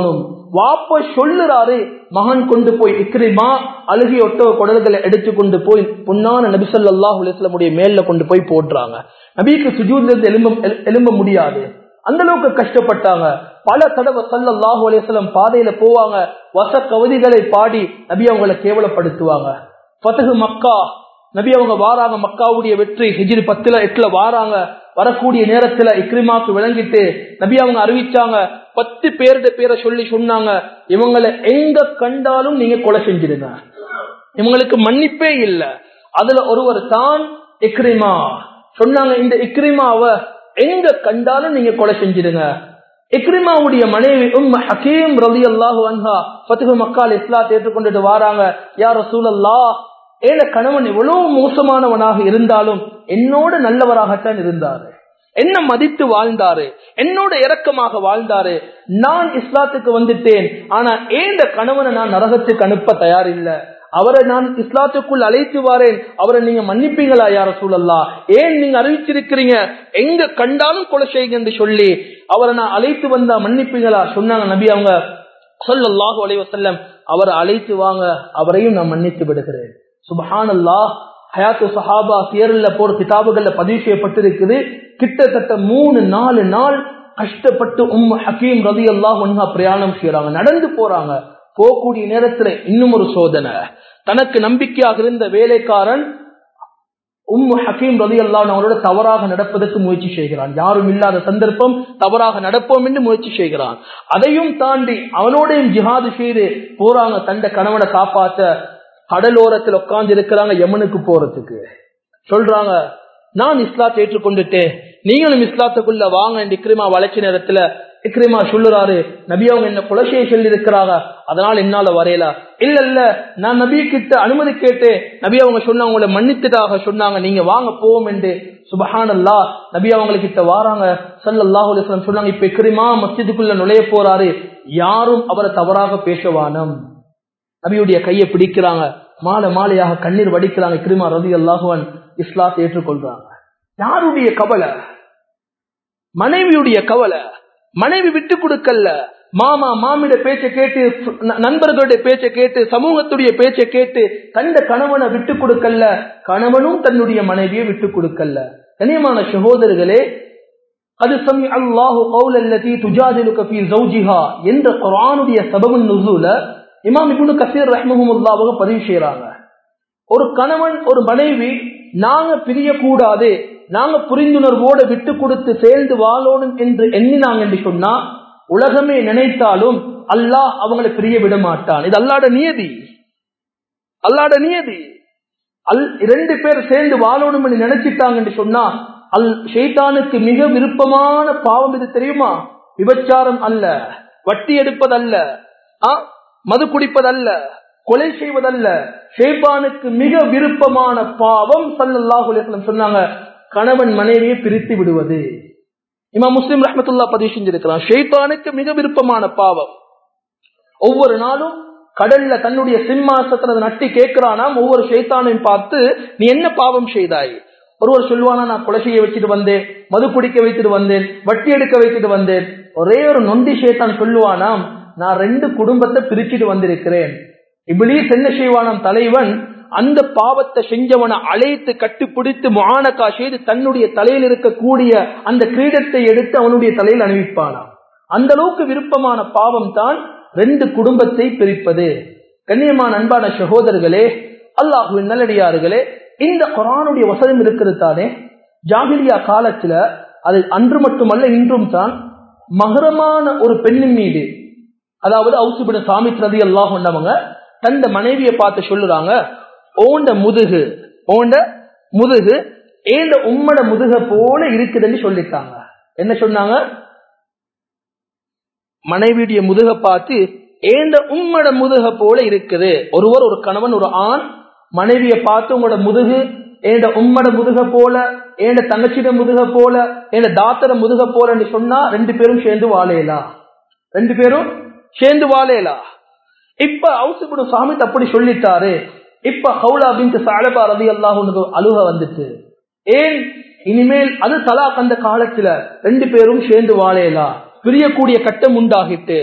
வாப்ப சொல்லுறாரு மகன் கொண்டு போய் இக்ரிமா அழுகிய ஒட்ட குடல்களை எடுத்து கொண்டு போய் பொன்னான நபி ஸல்லல்லாஹு அலைஹி வஸல்லமுடைய மேல்ல கொண்டு போய் போடுறாங்க நபிக்கு சுஜூத்ல இருந்து எலும்ப எல்- எலும்ப முடியாது அந்த அளவுக்கு கஷ்டப்பட்டாங்க பல தடவை ஸல்லல்லாஹு அலைஹி வஸல்லம் பாதையில போவாங்க வச கவிதைகளை பாடி நபி அவங்களை கேவலப்படுத்துவாங்க ஃபத்ஹு மக்கா நபி அவங்க வாராங்க மக்காவுடைய வெற்றி ஹிஜ்ரி பத்துல எட்டுல வாராங்க வரக்கூடிய நேரத்துல இக்ரிமாக்கு விளங்கிட்டு நபி அவங்க அறிவிச்சாங்க பத்து பேருடைய பேரை சொல்லி சொன்னாங்க இவங்களை எங்க கண்டாலும் நீங்க கொலை செஞ்சிடுங்க இவங்களுக்கு மன்னிப்பே இல்ல அதுல ஒருவர் தான் இக்ரிமா சொன்னாங்க இந்த இக்ரிமாவை எங்க கண்டாலும் நீங்க கொலை செஞ்சிடுங்க இக்ரிமாவுடைய மனைவி உம் ஹக்கீம் ரலி அல்லாஹு அன்ஹா பத்துகு மக்கால் இஸ்லாத் ஏற்றுக்கொண்டுட்டு வாராங்க யார் ரசூலல்லா ஏன கணவன் எவ்வளவு மோசமானவனாக இருந்தாலும் என்னோட நல்லவராகத்தான் இருந்தாரு என்ன மதித்து வாழ்ந்தாரு என்னோட இரக்கமாக வாழ்ந்தாரு நான் இஸ்லாத்துக்கு வந்துட்டேன் ஆனா ஏந்த கணவனை நான் நரகத்துக்கு அனுப்ப தயாரில்ல அவரை நான் இஸ்லாத்துக்குள் அழைத்து வாரேன் அவரை நீங்க மன்னிப்பீங்களா யார சூழல்லா ஏன் நீங்க அறிவிச்சிருக்கிறீங்க எங்க கண்டாலும் கொலை செய்யுங்க என்று சொல்லி அவரை நான் அழைத்து வந்தா மன்னிப்பீங்களா சொன்னாங்க நபி அவங்க சொல்லல்லாஹு அலைஹி வஸல்லம் அவரை அழைத்து வாங்க அவரையும் நான் மன்னித்து விடுகிறேன் சுபஹானல்லாஹ் ஹயாத்து சஹாபா சியர்ல போற கிதாபுகள்ல பதிவு செய்யப்பட்டிருக்குது கிட்டத்தட்ட மூணு நாலு நாள் கஷ்டப்பட்டு உம் ஹக்கீம் ரதி அல்லாஹ் பிரயாணம் செய்யறாங்க நடந்து போறாங்க போகக்கூடிய நேரத்துல இன்னும் ஒரு சோதனை தனக்கு நம்பிக்கையாக இருந்த வேலைக்காரன் உம்மு ஹக்கீம் ரதி அல்லாஹ் அவனோட தவறாக நடப்பதற்கு முயற்சி செய்கிறான் யாரும் இல்லாத சந்தர்ப்பம் தவறாக நடப்போம் என்று முயற்சி செய்கிறான் அதையும் தாண்டி அவனோடையும் ஜிஹாது செய்து போறாங்க தந்த கணவனை காப்பாத்த கடலோரத்தில் உட்கார்ந்து இருக்கிறாங்க யமனுக்கு போறதுக்கு சொல்றாங்க நான் இஸ்லாத்தை ஏற்றுக்கொண்டுட்டேன் நீங்களும் இஸ்லாத்துக்குள்ள வாங்க என்று இக்ரிமா வளர்ச்சி நேரத்துல இக்ரிமா சொல்லுறாரு நபி அவங்க என்ன குலசையை சொல்லி இருக்கிறாங்க அதனால என்னால வரையல இல்ல இல்ல நான் நபி கிட்ட அனுமதி கேட்டேன் நபி அவங்க சொன்னாங்க உங்களை மன்னித்ததாக சொன்னாங்க நீங்க வாங்க போவோம் என்று சுபஹானல்லா நபி அவங்க கிட்ட வாராங்க சல்லல்லாஹு அலைஹி வஸல்லம் சொன்னாங்க இப்ப இக்ரிமா மஸ்ஜிதுக்குள்ள நுழைய போறாரு யாரும் அவரை தவறாக பேசவானம் நபியுடைய கையை பிடிக்கிறாங்க மாலை மாலையாக கண்ணீர் வடிக்கிறாங்க கிருமா ரதி அல்லாஹுவன் இஸ்லாத்தை ஏற்றுக்கொள்றாங்க யாருடைய கவலை மனைவியுடைய கவலை மனைவி விட்டு கொடுக்கல மாமா மாமிட பேச்சை கேட்டு ந- நண்பர்களுடைய பேச்சை கேட்டு சமூகத்துடைய பேச்சை கேட்டு தந்த கணவனை விட்டு கொடுக்கல கணவனும் தன்னுடைய மனைவியை விட்டு கொடுக்கல கனியமான சகோதரர்களே அது சமி அல்லாஹு கௌல் அல்லதி துஜாதிலுக ஃபீ ஜௌஜிஹா என்ற குர்ஆனுடைய சபபுன் நுசூல இமாம் இப்னு கசீர் ரஹ்மஹுல்லாஹு பதிவு செய்றாங்க ஒரு கணவன் ஒரு மனைவி நாங்க பிரியக்கூடாது நாங்க புரிந்துணர்வோட விட்டு கொடுத்து சேர்ந்து வாழணும் என்று எண்ணினாங்க என்று சொன்னா உலகமே நினைத்தாலும் அல்லாஹ் அவங்களை பிரிய விட மாட்டான் இது அல்லாட நியதி அல்லாட நியதி அல் ரெண்டு பேர் சேர்ந்து வாழணும் என்று நினைச்சிட்டாங்க என்று சொன்னா அல் ஷைத்தானுக்கு மிக விருப்பமான பாவம் இது தெரியுமா விபச்சாரம் அல்ல வட்டி எடுப்பதல்ல ஆ, மது குடிப்பதல்ல கொலை செய்வதல்ல ஷேபானுக்கு மிக விருப்பமான பாவம் சல்லல்லாஹு அலைஹி வஸல்லம் சொன்னாங்க கணவன் மனைவியை பிரித்து விடுவது இமா முஸ்லிம் ரஹ்மத்துல்லா பதிவு செஞ்சிருக்கிறான் ஷேபானுக்கு மிக விருப்பமான பாவம் ஒவ்வொரு நாளும் கடல்ல தன்னுடைய சிம்மாசத்துல நட்டி கேட்கிறானாம் ஒவ்வொரு ஷைத்தானையும் பார்த்து நீ என்ன பாவம் செய்தாய் ஒருவர் சொல்லுவானா நான் கொலை செய்ய வச்சுட்டு வந்தேன் மது குடிக்க வைத்துட்டு வந்தேன் வட்டி எடுக்க வைத்துட்டு வந்தேன் ஒரே ஒரு நொண்டி ஷேத்தான் சொல்லுவானாம் நான் ரெண்டு குடும்பத்தை பிரிச்சுட்டு வந்திருக்கிறேன் இப்படி என்ன செய்வானாம் தலைவன் அந்த பாவத்தை செஞ்சவனை அழைத்து கட்டுப்பிடித்து முஆனக்கா செய்து தன்னுடைய தலையில் இருக்கக்கூடிய அந்த கிரீடத்தை எடுத்து அவனுடைய தலையில் அணிவிப்பானாம் அந்த அளவுக்கு விருப்பமான பாவம் தான் ரெண்டு குடும்பத்தை பிரிப்பது கண்ணியமான அன்பான சகோதரர்களே அல்லாஹுவின் நல்லடியார்களே இந்த குரானுடைய வசனம் இருக்கிறது தானே ஜாகிலியா காலத்துல அது அன்று மட்டுமல்ல இன்றும் தான் மகரமான ஒரு பெண்ணின் மீது அதாவது அவுசுபிட சாமி ரதி அல்லாஹ் கொண்டவங்க தந்த மனைவியை பார்த்து சொல்லுறாங்க ஓண்ட முதுகு ஓண்ட முதுகு ஏண்ட உம்மட முதுக போல இருக்குதுன்னு சொல்லிட்டாங்க என்ன சொன்னாங்க மனைவியுடைய முதுக பார்த்து ஏண்ட உம்மட முதுக போல இருக்குது ஒருவர் ஒரு கணவன் ஒரு ஆண் மனைவியை பார்த்து உங்களோட முதுகு ஏண்ட உம்மட முதுக போல ஏண்ட தங்கச்சிட முதுக போல ஏண்ட தாத்தர முதுக போலன்னு சொன்னா ரெண்டு பேரும் சேர்ந்து வாழையலாம் ரெண்டு பேரும் சேர்ந்து வாழையலா இப்ப அவுசுபுடு சாமி அப்படி சொல்லிட்டாரு இப்ப ஹவுலா பின் சாலபா ரதி அல்லாஹ் அழுக வந்துட்டு ஏன் இனிமேல் அது தலா அந்த காலத்துல ரெண்டு பேரும் சேர்ந்து வாழையலா பிரியக்கூடிய கட்டம் உண்டாகிட்டு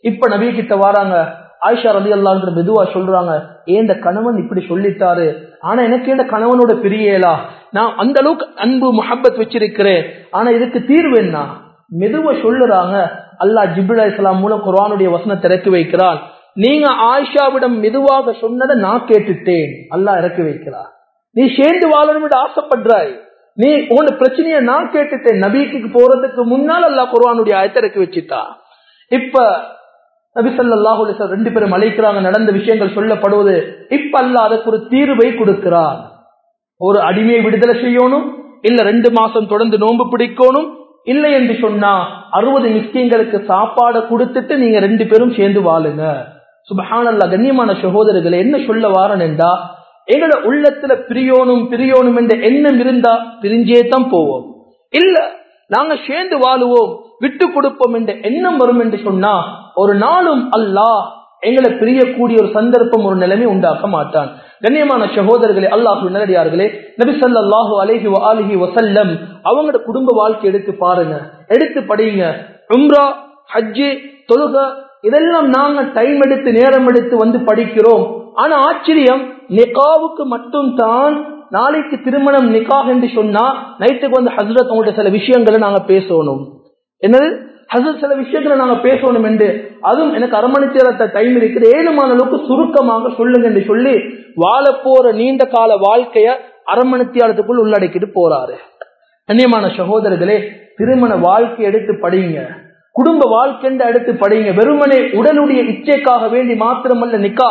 இப்ப நபிய கிட்ட வராங்க ஆயிஷா ரதி அல்லான்ற மெதுவா சொல்றாங்க ஏண்ட கணவன் இப்படி சொல்லிட்டாரு ஆனா எனக்கு ஏண்ட கணவனோட பிரியலா நான் அந்த அளவுக்கு அன்பு முஹப்பத் வச்சிருக்கிறேன் ஆனா இதுக்கு தீர்வு என்ன மெதுவா சொல்லுறாங்க அல்லாஹ் ஜிப்ரா இஸ்லாம் மூலம் குர்ஆனுடைய வசனத்தை இறக்கி வைக்கிறான் நீங்க ஆயிஷாவிடம் மெதுவாக சொன்னதை நான் கேட்டுட்டேன் அல்லாஹ் இறக்கி வைக்கிறார் நீ சேர்ந்து வாழணும் என்று ஆசைப்படுறாய் நீ உன் பிரச்சனைய நான் கேட்டுட்டேன் நபிக்கு போறதுக்கு முன்னால் அல்லாஹ் குர்ஆனுடைய ஆயத்தை இறக்கி வச்சுட்டா இப்ப நபி ஸல்லல்லாஹு அலைஹி வஸல்லம் ரெண்டு பேரும் அழைக்கிறாங்க நடந்த விஷயங்கள் சொல்லப்படுவது இப்ப அல்லாஹ் அதுக்கு ஒரு தீர்வை கொடுக்கிறான் ஒரு அடிமையை விடுதலை செய்யணும் இல்ல ரெண்டு மாசம் தொடர்ந்து நோன்பு பிடிக்கணும் இல்லை என்று சொன்னா அறுபது மிஸ்கிங்களுக்கு சாப்பாடை கொடுத்துட்டு நீங்க ரெண்டு பேரும் சேர்ந்து வாழுங்க சுபஹானல்லா கண்ணியமான சகோதரர்களை என்ன சொல்ல வாரன் என்றா எங்களோட உள்ளத்துல பிரியோனும் பிரியோனும் என்ற எண்ணம் இருந்தா பிரிஞ்சே தான் போவோம் இல்ல நாங்க சேர்ந்து வாழுவோம் விட்டு கொடுப்போம் என்ற எண்ணம் வரும் என்று சொன்னா ஒரு நாளும் அல்லாஹ் எங்களை பிரியக்கூடிய ஒரு சந்தர்ப்பம் ஒரு நிலைமை உண்டாக்க மாட்டான் கண்ணியமான சகோதரர்களே அல்லாஹு நல்லடியார்களே நபி ஸல்லல்லாஹு அலைஹி வஆலிஹி வஸல்லம் அவங்களோட குடும்ப வாழ்க்கை எடுத்து பாருங்க எடுத்து படிங்க உம்ரா ஹஜ்ஜு தொழுக இதெல்லாம் நாங்க டைம் எடுத்து நேரம் எடுத்து வந்து படிக்கிறோம் ஆனா ஆச்சரியம் நிகாவுக்கு மட்டும் தான் நாளைக்கு திருமணம் நிகாஹ் என்று சொன்னா நைட்டுக்கு வந்து ஹசரத் உங்கள்ட்ட சில விஷயங்களை நாங்க பேசணும் என்னது ஹசரத் சில விஷயங்களை நாங்க பேசணும் என்று அதுவும் எனக்கு அரை மணி நேரத்தை டைம் இருக்குது ஏழுமான அளவுக்கு சுருக்கமாக சொல்லுங்க என்று சொல்லி வாழ போற நீண்ட கால வாழ்க்கைய அரை மணி நேரத்துக்குள் உள்ளடக்கிட்டு போறாரு கண்ணியமான சகோதரர்களே திருமண வாழ்க்கை எடுத்து படிங்க குடும்ப வாழ்க்கை எடுத்து படிங்க வெறுமனே உடலுடைய இச்சைக்காக வேண்டி மாத்திரமல்ல நிக்கா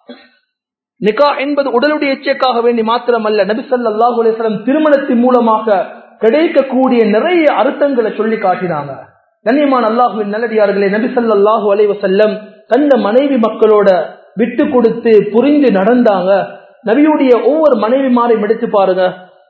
நிக்கா என்பது உடலுடைய இச்சைக்காக வேண்டி மாத்திரமல்ல நபி ஸல்லல்லாஹு அலைஹி வஸல்லம் திருமணத்தின் மூலமாக கிடைக்கக்கூடிய நிறைய அர்த்தங்களை சொல்லி காட்டினாங்க கண்ணியமான அல்லாஹுவின் நல்லடியார்களே நபி ஸல்லல்லாஹு அலைஹி வஸல்லம் தந்த மனைவி மக்களோட விட்டு கொடுத்து புரிந்து நடந்தாங்க நபியுடைய ஒவ்வொரு மனைவிமாரையும் எடுத்து பாருங்க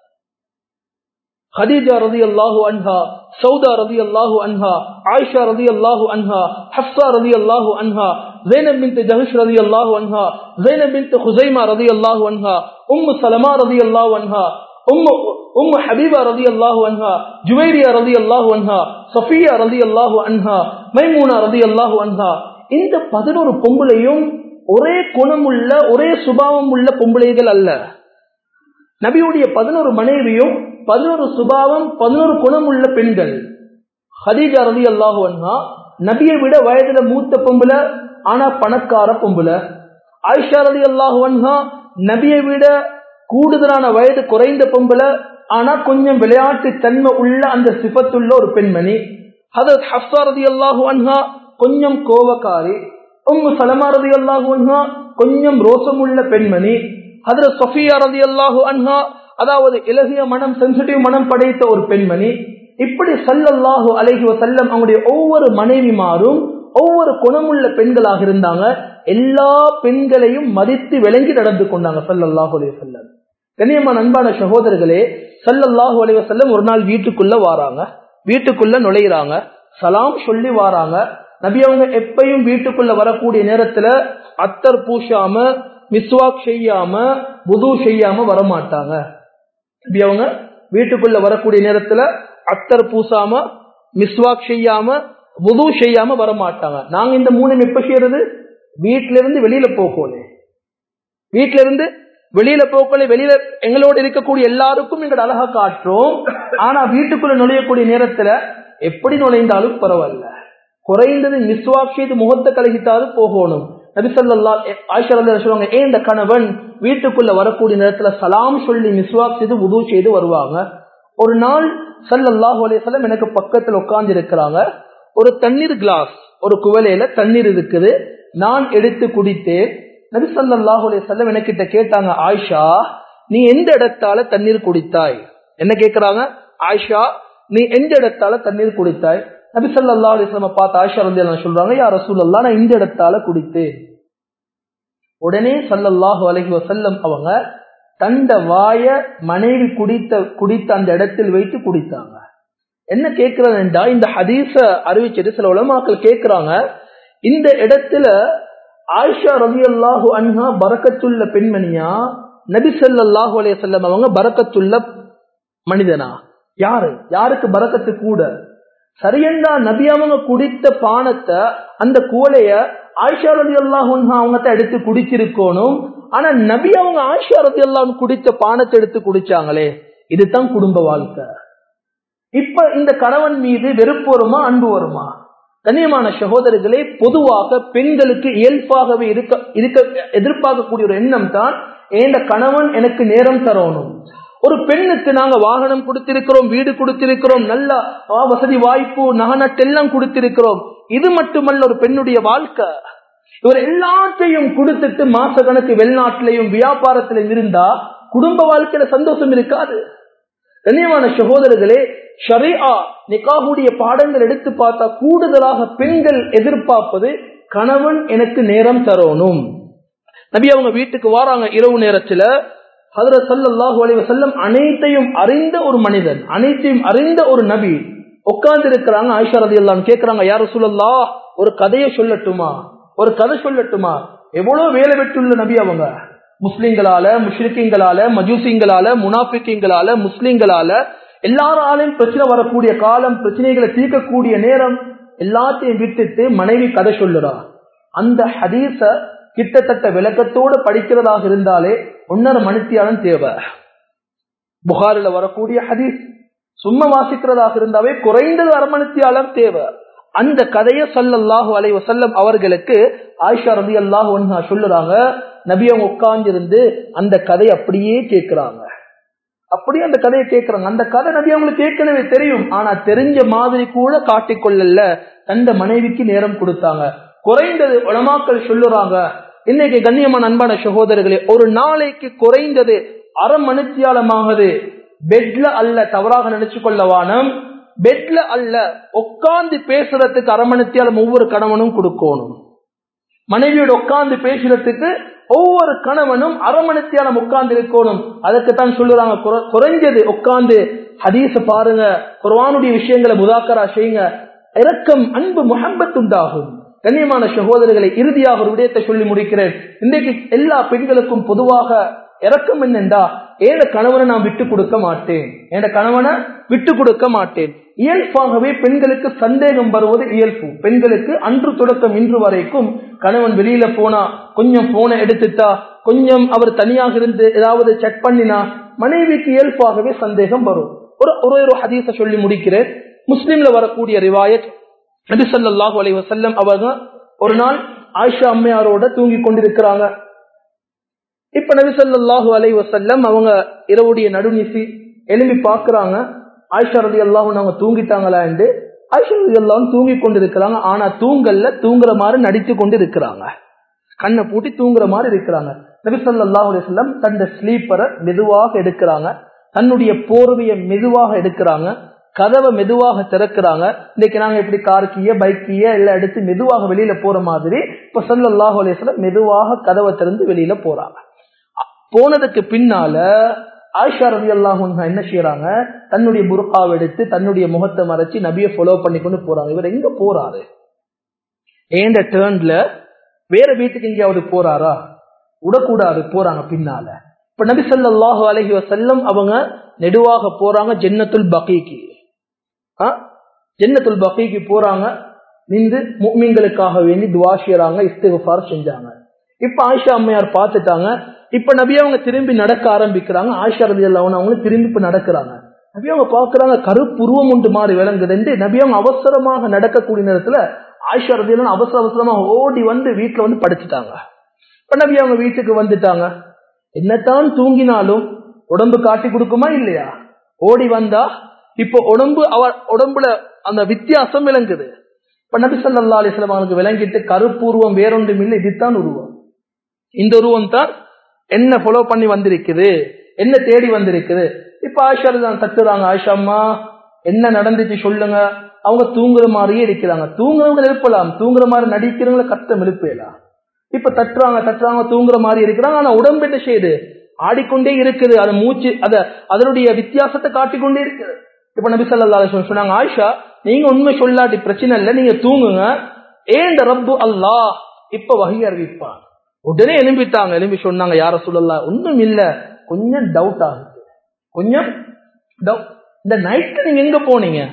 خديجة رضي الله عنها سودة رضي الله عنها عائشة رضي الله عنها حفصة رضي الله عنها زينب بنت جهش رضي الله عنها زينب بنت خزيمة رضي الله عنها أم سلمة رضي الله عنها أم أم حبيبة رضي الله عنها جويرية رضي الله عنها صفية رضي الله عنها மைமூனா رضي الله عنها இந்த பதினோரு பொம்பளையும் ஒரே குணமுள்ள ஒரே சுபாவம் உள்ள பொம்பளைகள் அல்ல நபியுடைய பதினோரு மனைவியும் பதினோரு சுபாவம் பதினோரு குணம் உள்ள பெண்கள் ஹதீஜா ரதி அல்லாஹு அன்ஹா நபியை விட வயதுல மூத்த பொம்புல ஆனா பணக்கார பொம்புல ஆயிஷா ரதி அல்லாஹு அன்ஹா நபியை விட கூடுதலான வயது குறைந்த பொம்புல ஆனா கொஞ்சம் விளையாட்டு தன்மை உள்ள அந்த சிபத்துள்ள ஒரு பெண்மணி ஹதரத் ஹப்சா ரதி அல்லாஹு அன்ஹா கொஞ்சம் கோவக்காரி உம்மு சலமா ரதி அல்லாஹு அன்ஹா கொஞ்சம் ரோசமுள்ள பெண்மணி ஹதரத் சஃபியா ரதி அல்லாஹு அன்ஹா அதாவது இலகிய மனம் சென்சிட்டிவ் மனம் படைத்த ஒரு பெண்மணி இப்படி சல்லல்லாஹு அலைஹி வசல்லம் அவங்களுடைய ஒவ்வொரு மனைவிமாரும் ஒவ்வொரு குணமுள்ள பெண்களாக இருந்தாங்க எல்லா பெண்களையும் மதித்து விளங்கி நடந்து கொண்டாங்க சல்லல்லாஹு அலைஹி வசல்லம் கண்ணியமான அன்பான சகோதரர்களே சல்லல்லாஹு அலைஹி வசல்லம் ஒரு நாள் வீட்டுக்குள்ள வாராங்க வீட்டுக்குள்ள நுழையிறாங்க சலாம் சொல்லி வாராங்க நபி அவங்க எப்பயும் வீட்டுக்குள்ள வரக்கூடிய நேரத்துல அத்தர் பூசாம மிஸ்வாக் செய்யாம புது செய்யாம வரமாட்டாங்க நபி அவங்க வீட்டுக்குள்ள வரக்கூடிய நேரத்துல அத்தர் பூசாம மிஸ்வாக் செய்யாம புது செய்யாம வரமாட்டாங்க நாங்க இந்த மூணு எப்ப செய்யறது வீட்டுல இருந்து வெளியில போகணும் வீட்டுல இருந்து வெளியில போக்கல வெளியில எங்களோட இருக்கக்கூடிய எல்லாருக்கும் எங்களோட அழகா காட்டுறோம் ஆனா வீட்டுக்குள்ள நுழையக்கூடிய நேரத்துல எப்படி நுழைந்தாலும் பரவாயில்ல குறைந்தது மிஸ்வாக் செய்து முகத்தை கலகித்தாலும் போகணும் நபிசல்லா ஆயிஷா சொல்லுவாங்க ஏன் இந்த கணவன் வீட்டுக்குள்ள வரக்கூடிய நேரத்துல சலாம் சொல்லி மிஸ்வாக் செய்து உது செய்து வருவாங்க ஒரு நாள் சல்லல்லாஹு அலையம் எனக்கு பக்கத்துல உட்கார்ந்து இருக்கிறாங்க ஒரு தண்ணீர் கிளாஸ் ஒரு குவலையில தண்ணீர் இருக்குது நான் எடுத்து குடித்தேன் நபி சல்லாஹு அலையம் எனக்கிட்ட கேட்டாங்க ஆயிஷா நீ எந்த இடத்தால தண்ணீர் குடித்தாய் என்ன கேக்குறாங்க ஆயிஷா நீ எந்த இடத்தால தண்ணீர் குடித்தாய் நபி சல்லா அலிஸ்லாம பார்த்து ஆயிஷா வந்து சொல்றாங்க யார் ரசூல்லா நான் இந்த இடத்தால குடித்தேன் உடனே சல்லல்லாஹு அலஹி வசல்லம் அவங்க தந்த வாய மனைவி குடித்த குடித்த அந்த இடத்தில் வைத்து குடித்தாங்க என்ன கேட்கிறதுண்டா இந்த ஹதீஸ அறிவிச்சிட்டு சில உலமாக்கள் கேட்கிறாங்க இந்த இடத்துல ஆயிஷா ரவி அல்லாஹு அன்ஹா பறக்கத்துள்ள பெண்மணியா நபி சல்லாஹூ அலைய செல்லம் அவங்க பறக்கத்துள்ள மனிதனா யாரு யாருக்கு பறக்கத்து கூட சரியண்டா நபி அவங்க குடித்த பானத்தை அந்த குவளைய ஆயிஷா ரதி அல்லாஹ் அவங்க எடுத்து குடிச்சிருக்கணும் ஆனா நபி அவங்க ஆயிஷா ரதி அல்லாஹ் குடித்த பானத்தை எடுத்து குடிச்சாங்களே இதுதான் குடும்ப வாழ்க்கை இப்ப இந்த கணவன் மீது வெறுப்பு வருமா அன்பு வருமா கண்ணியமான சகோதரர்களே பொதுவாக பெண்களுக்கு இயல்பாகவே இருக்க இருக்க எதிர்பார்க்கக்கூடிய ஒரு எண்ணம் தான் ஏண்ட கணவன் எனக்கு நேரம் தரணும் ஒரு பெண்ணுக்கு நாங்க வாகனம் கொடுத்திருக்கிறோம் வீடு கொடுத்திருக்கிறோம் நல்ல வசதி வாய்ப்பு நகநட்டெல்லாம் கொடுத்திருக்கிறோம் இது மட்டுமல்ல ஒரு பெண்ணுடைய வாழ்க்கை இவர் எல்லாத்தையும் கொடுத்துட்டு மாச கணக்கு வெளிநாட்டிலையும் வியாபாரத்திலும் இருந்தா குடும்ப வாழ்க்கையில சந்தோஷம் இருக்காது கண்ணியமான சகோதரர்களே ஷரியா நிக்காகுடைய பாடங்கள் எடுத்து பார்த்தா கூடுதலாக பெண்கள் எதிர்பார்ப்பது கணவன் எனக்கு நேரம் தரணும் நபி அவங்க வீட்டுக்கு வாராங்க இரவு நேரத்துல ஹதர சல்லாஹூ அலைவ செல்லம் அனைத்தையும் அறிந்த ஒரு மனிதன் அனைத்தையும் அறிந்த ஒரு நபி உட்கார்ந்து இருக்கிறாங்க ஆயிஷா ரதி எல்லாம் கேட்கிறாங்க யார சொல்லலா ஒரு கதையை சொல்லட்டுமா ஒரு கதை சொல்லட்டுமா எவ்வளவு வேலை பெற்றுள்ள நபி அவங்க முஸ்லிம்களால முஷ்ரிக்கிங்களால மஜூசிங்களால முனாபிக்கிங்களால முஸ்லிம்களால எல்லாராலையும் பிரச்சனை வரக்கூடிய காலம் பிரச்சனைகளை தீர்க்கக்கூடிய நேரம் எல்லாத்தையும் விட்டுட்டு மனைவி கதை சொல்லுறா அந்த ஹதீஸ கிட்டத்தட்ட விளக்கத்தோடு படிக்கிறதாக இருந்தாலே ஒன்னரை மணித்தியாலும் தேவை புகாரில் வரக்கூடிய ஹதீஸ் சும்மா வாசிக்கிறதாக இருந்தாவே குறைந்தது அரை மணித்தியாலம் தேவை அந்த கதையை சொல்லல்லாஹு அலை வசல்லம் அவர்களுக்கு ஆயிஷா ரதி அல்லாஹ் ஒன்ஹா சொல்லுறாங்க நபி அவங்க உட்கார்ந்திருந்து அந்த கதை அப்படியே கேட்கிறாங்க அப்படியே அந்த கதையை கேட்கிறாங்க அந்த கதை நபி அவங்களுக்கு ஏற்கனவே தெரியும் ஆனா தெரிஞ்ச மாதிரி கூட காட்டிக்கொள்ளல தந்த மனைவிக்கு நேரம் கொடுத்தாங்க குறைந்தது உலமாக்கள் சொல்லுறாங்க இன்னைக்கு கண்ணியமான அன்பான சகோதரர்களே ஒரு நாளைக்கு குறைந்தது அரை மணித்தியாலமாகுது பெட்ல அல்ல தவறாக நினைச்சு கொள்ளவானம் பெட்ல அல்ல உட்கார்ந்து பேசுறதுக்கு அரை மணித்தியாலம் ஒவ்வொரு கணவனும் கொடுக்கணும் மனைவியோட உட்கார்ந்து பேசுறதுக்கு ஒவ்வொரு கணவனும் அரை மணித்தியாலம் உட்கார்ந்து இருக்கணும் அதுக்கு தான் சொல்லுறாங்க குறைஞ்சது உட்கார்ந்து ஹதீச பாருங்க குர்வானுடைய விஷயங்களை முதாக்கரா செய்யுங்க இரக்கம் அன்பு முகம்பத் உண்டாகும் கண்ணியமான சகோதரர்களை இறுதியாக ஒரு விடயத்தை சொல்லி முடிக்கிறேன் இன்றைக்கு எல்லா பெண்களுக்கும் பொதுவாக இறக்கம் என்னென்றா ஏன கணவனை நான் விட்டு கொடுக்க மாட்டேன் என் கணவனை விட்டு கொடுக்க மாட்டேன் இயல்பாகவே பெண்களுக்கு சந்தேகம் வருவது இயல்பு பெண்களுக்கு அன்று தொடக்கம் இன்று வரைக்கும் கணவன் வெளியில போனா கொஞ்சம் போனை எடுத்துட்டா கொஞ்சம் அவர் தனியாக இருந்து ஏதாவது செக் பண்ணினா மனைவிக்கு இயல்பாகவே சந்தேகம் வரும் ஒரு ஒரு ஒரு ஹதீச சொல்லி முடிக்கிறேன் முஸ்லீம்ல வரக்கூடிய ரிவாயத் நபிசல்லாஹு அலி வசல்லம் அவங்க ஒரு நாள் ஆயிஷா அம்மையாரோட தூங்கி கொண்டிருக்கிறாங்க இப்ப நபிசல்லாஹு அலை வசல்லம் அவங்க இரவுடைய நடுநிசி எழும்பி பாக்குறாங்க ஆயிஷா ரதி அல்லாஹும் அவங்க தூங்கிட்டாங்களா என்று ஆயிஷா ரதி அல்லாவும் தூங்கி கொண்டிருக்கிறாங்க ஆனா தூங்கல்ல தூங்குற மாதிரி நடித்து கொண்டு இருக்கிறாங்க கண்ணை பூட்டி தூங்குற மாதிரி இருக்கிறாங்க நபிசல்லாஹு அலிஸ்லம் தந்த ஸ்லீப்பரை மெதுவாக எடுக்கிறாங்க தன்னுடைய போர்வையை மெதுவாக எடுக்கிறாங்க கதவை மெதுவாக திறக்கிறாங்க இன்னைக்கு நாங்க எப்படி கார்க்கிய பைக்கிய எல்லாம் எடுத்து மெதுவாக வெளியில போற மாதிரி இப்ப சல்லாஹு அலிஸ்லம் மெதுவாக கதவை திறந்து வெளியில போறாங்க போனதுக்கு பின்னால ஆயிஷா ரவி அல்லாஹ் என்ன செய்யறாங்க தன்னுடைய புர்காவை எடுத்து தன்னுடைய முகத்தை மறைச்சு நபிய ஃபாலோ பண்ணி கொண்டு போறாங்க இவர் எங்க போறாரு ஏண்ட டேர்ன்ல வேற வீட்டுக்கு எங்கேயாவது போறாரா விடக்கூடாது போறாங்க பின்னால இப்ப நபி சொல்லாஹு அலஹி வசல்லம் அவங்க நெடுவாக போறாங்க ஜென்னத்துல் பகீக்கு ஜென்னத்துல் பகீக்கு போறாங்க நின்று முக்மீன்களுக்காக வேண்டி துவா செய்யறாங்க இஸ்திஃபார் செஞ்சாங்க இப்ப ஆயிஷா அம்மையார் பார்த்துட்டாங்க இப்ப நபி அவங்க திரும்பி நடக்க ஆரம்பிக்கிறாங்க ஆயிஷா ரதி அல்லாவும் அவங்களும் திரும்பி இப்ப நடக்கிறாங்க நபி அவங்க பாக்குறாங்க கருப்புருவம் உண்டு மாறி விளங்குது நபி அவங்க அவசரமாக நடக்கக்கூடிய நேரத்துல ஆயிஷா ரதி அவசர அவசரமா ஓடி வந்து வீட்டுல வந்து படிச்சுட்டாங்க இப்ப நபி அவங்க வீட்டுக்கு வந்துட்டாங்க என்னத்தான் தூங்கினாலும் உடம்பு காட்டி கொடுக்குமா இல்லையா ஓடி வந்தா இப்ப உடம்பு அவ உடம்புல அந்த வித்தியாசம் விளங்குது இப்ப நபி சொல்லா அலிஸ்லாம் அவனுக்கு விளங்கிட்டு கருப்பூர்வம் வேறொன்றும் இல்லை இதுதான் உருவம் இந்த உருவம் தான் என்ன ஃபாலோ பண்ணி வந்திருக்குது என்ன தேடி வந்திருக்குது இப்ப ஆயிஷா தான் தட்டுறாங்க ஆயிஷா அம்மா என்ன நடந்துச்சு சொல்லுங்க அவங்க தூங்குற மாதிரியே இருக்கிறாங்க தூங்குறவங்க எழுப்பலாம் தூங்குற மாதிரி நடிக்கிறவங்கள கஷ்டம் எழுப்பலாம் இப்ப தட்டுறாங்க தட்டுறாங்க தூங்குற மாதிரி இருக்கிறாங்க ஆனா உடம்பு என்ன செய்யுது ஆடிக்கொண்டே இருக்குது அது மூச்சு அத அதனுடைய வித்தியாசத்தை காட்டிக்கொண்டே இருக்குது இப்ப நபி சொல்லா சொன்னாங்க ஆயிஷா நீங்க உண்மை சொல்லாட்டி பிரச்சனை இல்லை நீங்க தூங்குங்க ஏண்ட ரப்பு அல்லாஹ் இப்ப வகை அறிவிப்பான் உடனே எழும்பிட்டாங்க எழும்பி சொன்னாங்க யார சொல்லலாம் ஒன்றும் இல்ல கொஞ்சம் டவுட் ஆகுது கொஞ்சம் இந்த நைட்டு நீங்க எங்க போனீங்க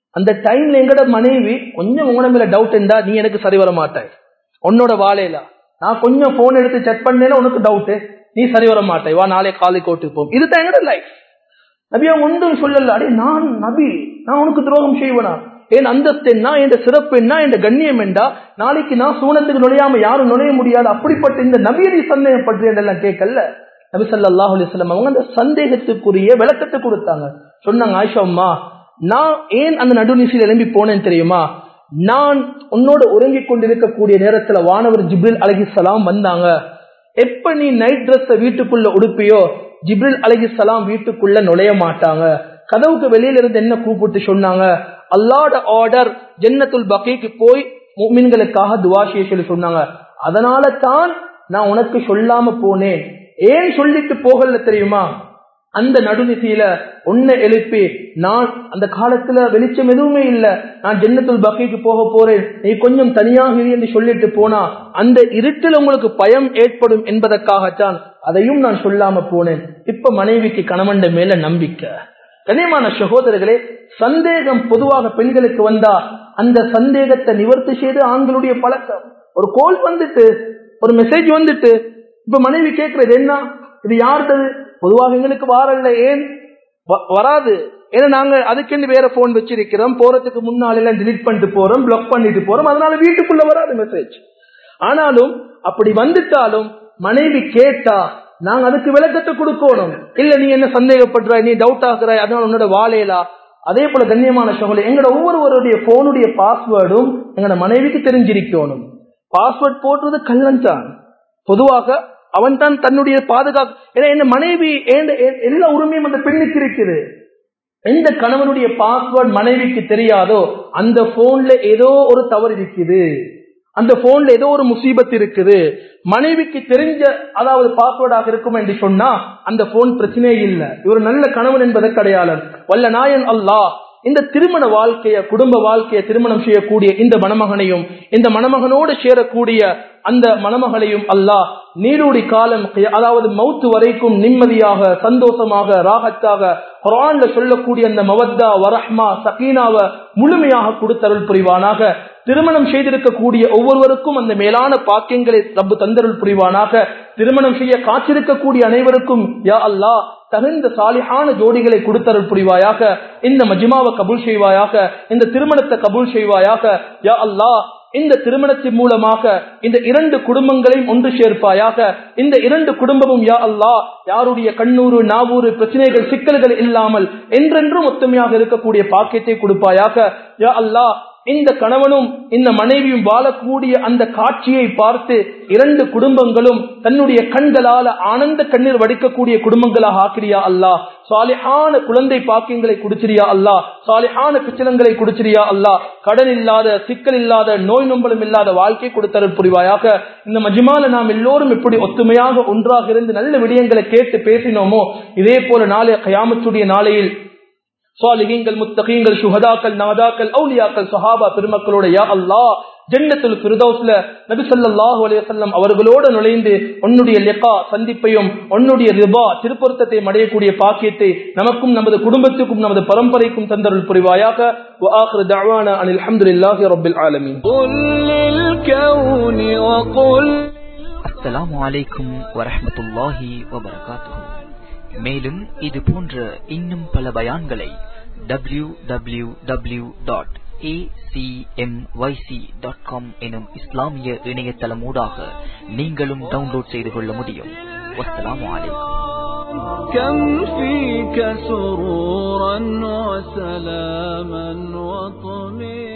அந்த டைம்ல எங்கட மனைவி கொஞ்சம் உங்கள மேல டவுட் இருந்தா நீ எனக்கு சரி வர மாட்டாய் உன்னோட வாழையில நான் கொஞ்சம் போன் எடுத்து செக் பண்ணேன்னா உனக்கு டவுட் நீ சரி வர மாட்டாய் வா நாளை காலை கோட்டுக்கு போம் இதுதான் எங்கட லைஃப் நபி அவங்க ஒன்றும் சொல்லல அடே நான் நபி நான் உனக்கு துரோகம் செய்வனா என் அந்தஸ்து என்ன என் சிறப்பு என்ன என் கண்ணியம் என்றா நாளைக்கு நான் சூனத்துக்கு நுழையாம யாரும் நுழைய முடியாது அப்படிப்பட்ட இந்த நபியடி சந்தேகப்பட்டு என்றெல்லாம் கேட்கல நபி சல்லாஹ் அலிஸ்லாம் அவங்க அந்த சந்தேகத்துக்குரிய விளக்கத்தை கொடுத்தாங்க சொன்னாங்க ஆயிஷா அம்மா நான் ஏன் அந்த நடுநிசையில் எழும்பி போனேன் தெரியுமா நான் உன்னோட உறங்கிக் கொண்டிருக்கக்கூடிய நேரத்துல வானவர் ஜிப்ரில் அலஹிசலாம் வந்தாங்க எப்ப நீ நைட் ட்ரெஸ் வீட்டுக்குள்ள உடுப்பியோ ஜிப்ரில் அலஹிசலாம் வீட்டுக்குள்ள நுழைய மாட்டாங்க கதவுக்கு வெளியில இருந்து என்ன கூப்பிட்டு சொன்னாங்க அல்லாட ஆர்டர் ஜன்னத்துல் பகைக்கு போய் மீன்களுக்காக துவா செய்ய சொல்லி சொன்னாங்க அதனால தான் நான் உனக்கு சொல்லாம போனேன் ஏன் சொல்லிட்டு போகல தெரியுமா அந்த நடுநிசையில உன்னை எழுப்பி நான் அந்த காலத்துல வெளிச்சம் எதுவுமே இல்ல நான் ஜன்னத்துல் பக்கைக்கு போக போறேன் நீ கொஞ்சம் தனியாக இரு என்று சொல்லிட்டு போனா அந்த இருட்டில் உங்களுக்கு பயம் ஏற்படும் என்பதற்காகத்தான் அதையும் நான் சொல்லாம போனேன் இப்ப மனைவிக்கு கணவன் மேல நம்பிக்கை கனியமான சகோதரர்களே சந்தேகம் பொதுவாக பெண்களுக்கு வந்தா அந்த சந்தேகத்தை நிவர்த்தி செய்து ஆண்களுடைய பழக்கம் ஒரு கோல் வந்துட்டு ஒரு மெசேஜ் வந்துட்டு இப்ப மனைவி கேட்கறது என்ன இது யாருது பொதுவாக எங்களுக்கு வாரல்ல ஏன் வராது ஏன்னா நாங்க அதுக்குன்னு வேற போன் வச்சிருக்கிறோம் போறதுக்கு முன்னால எல்லாம் டிலீட் பண்ணிட்டு போறோம் பிளாக் பண்ணிட்டு போறோம் அதனால வீட்டுக்குள்ள வராது மெசேஜ் ஆனாலும் அப்படி வந்துட்டாலும் மனைவி கேட்டா நாங்க அதுக்கு விளக்கத்தை கொடுக்கணும் இல்ல நீ என்ன சந்தேகப்படுறாய் நீ டவுட் ஆகுறாய் அதனால உன்னோட வாழையலா அதே போல கண்ணியமான சகோதரி எங்களோட ஒவ்வொருவருடைய போனுடைய பாஸ்வேர்டும் எங்களோட மனைவிக்கு தெரிஞ்சிருக்கணும் பாஸ்வேர்ட் போடுறது கல்லன் தான் பொதுவாக அவன் தான் தன்னுடைய பாதுகாப்பு ஏன்னா என்ன மனைவி எல்லா உரிமையும் அந்த பெண்ணுக்கு இருக்குது எந்த கணவனுடைய பாஸ்வேர்ட் மனைவிக்கு தெரியாதோ அந்த போன்ல ஏதோ ஒரு தவறு இருக்குது அந்த போன்ல ஏதோ ஒரு முசீபத் இருக்குது மனைவிக்கு தெரிஞ்ச அதாவது பாஸ்வேர்டாக இருக்கும் என்று சொன்னா அந்த போன் பிரச்சனையே இல்லை இவர் நல்ல கணவன் என்பதை கிடையாது வல்ல நாயன் அல்லாஹ் இந்த திருமண வாழ்க்கைய குடும்ப வாழ்க்கைய திருமணம் செய்யக்கூடிய இந்த மணமகனையும் இந்த மணமகனோடு சேரக்கூடிய அந்த மணமகளையும் அல்லாஹ் நீரூடி காலம் அதாவது மவுத்து வரைக்கும் நிம்மதியாக சந்தோஷமாக ராகத்தாக குரான்ல சொல்லக்கூடிய அந்த மவத்தா வரஹ்மா சகீனாவை முழுமையாக கொடுத்தருள் புரிவானாக திருமணம் செய்திருக்கக்கூடிய ஒவ்வொருவருக்கும் அந்த மேலான பாக்கியங்களை ரப்பு தந்தருள் புரிவானாக திருமணம் செய்ய காத்திருக்கக்கூடிய அனைவருக்கும் யா அல்லாஹ் தகுந்த சாலிஹான ஜோடிகளை கொடுத்தருள் புரிவாயாக இந்த மஜிமாவை கபூல் செய்வாயாக இந்த திருமணத்தை கபூல் செய்வாயாக யா அல்லாஹ் இந்த திருமணத்தின் மூலமாக இந்த இரண்டு குடும்பங்களையும் ஒன்று சேர்ப்பாயாக இந்த இரண்டு குடும்பமும் யா அல்லாஹ் யாருடைய கண்ணூறு நாவூறு பிரச்சனைகள் சிக்கல்கள் இல்லாமல் என்றென்றும் ஒத்துமையாக இருக்கக்கூடிய பாக்கியத்தை கொடுப்பாயாக யா அல்லாஹ் இந்த கணவனும் இந்த மனைவியும் வாழக்கூடிய அந்த காட்சியை பார்த்து இரண்டு குடும்பங்களும் தன்னுடைய கண்களால ஆனந்த கண்ணீர் வடிக்கக்கூடிய குடும்பங்களாக ஆக்கிரியா அல்லா சாலிஹான குழந்தை பாக்கியங்களை குடிச்சிரியா அல்லா சாலிஹான பிச்சனங்களை குடிச்சிரியா அல்லா கடன் இல்லாத சிக்கல் இல்லாத நோய் நொம்பலும் இல்லாத வாழ்க்கை கொடுத்தருள் புரிவாயாக இந்த மஜிமால நாம் எல்லோரும் எப்படி ஒத்துமையாக ஒன்றாக இருந்து நல்ல விடயங்களை கேட்டு பேசினோமோ இதே போல நாளை கயாமத்துடைய நாளையில் சாலிகங்கள் முத்தகீங்கள் சுகதாக்கள் நாதாக்கள் அவுலியாக்கள் சஹாபா பெருமக்களோட யா அல்லா ஜன்னத்துல் ஃபிர்தௌஸ்ல நபி ஸல்லல்லாஹு அலைஹி வஸல்லம் அவர்களோடு நுழைந்து உன்னுடைய லிகா சந்திப்பையும் உன்னுடைய ரிபா திருப்பொருத்தத்தை அடையக்கூடிய பாக்கியத்தை நமக்கும் நமது குடும்பத்துக்கும் நமது பரம்பரைக்கும் தந்தருள் புரிவாயாக وآخر دعوانا أن الحمد لله رب العالمين قل للكون وقل அஸ்ஸலாமு அலைக்கும் வரஹ்மத்துல்லாஹி வபரகாத்துஹு மேலும் இது போன்ற இன்னும் பல பயான்களை W W W dot dot com எனும் இஸ்லாமிய இணையதளமூடாக நீங்களும் டவுன்லோட் செய்து கொள்ள முடியும் வஸ்ஸலாமு அலைக்கும் كم فيك سرورا وسلاما وطمئنا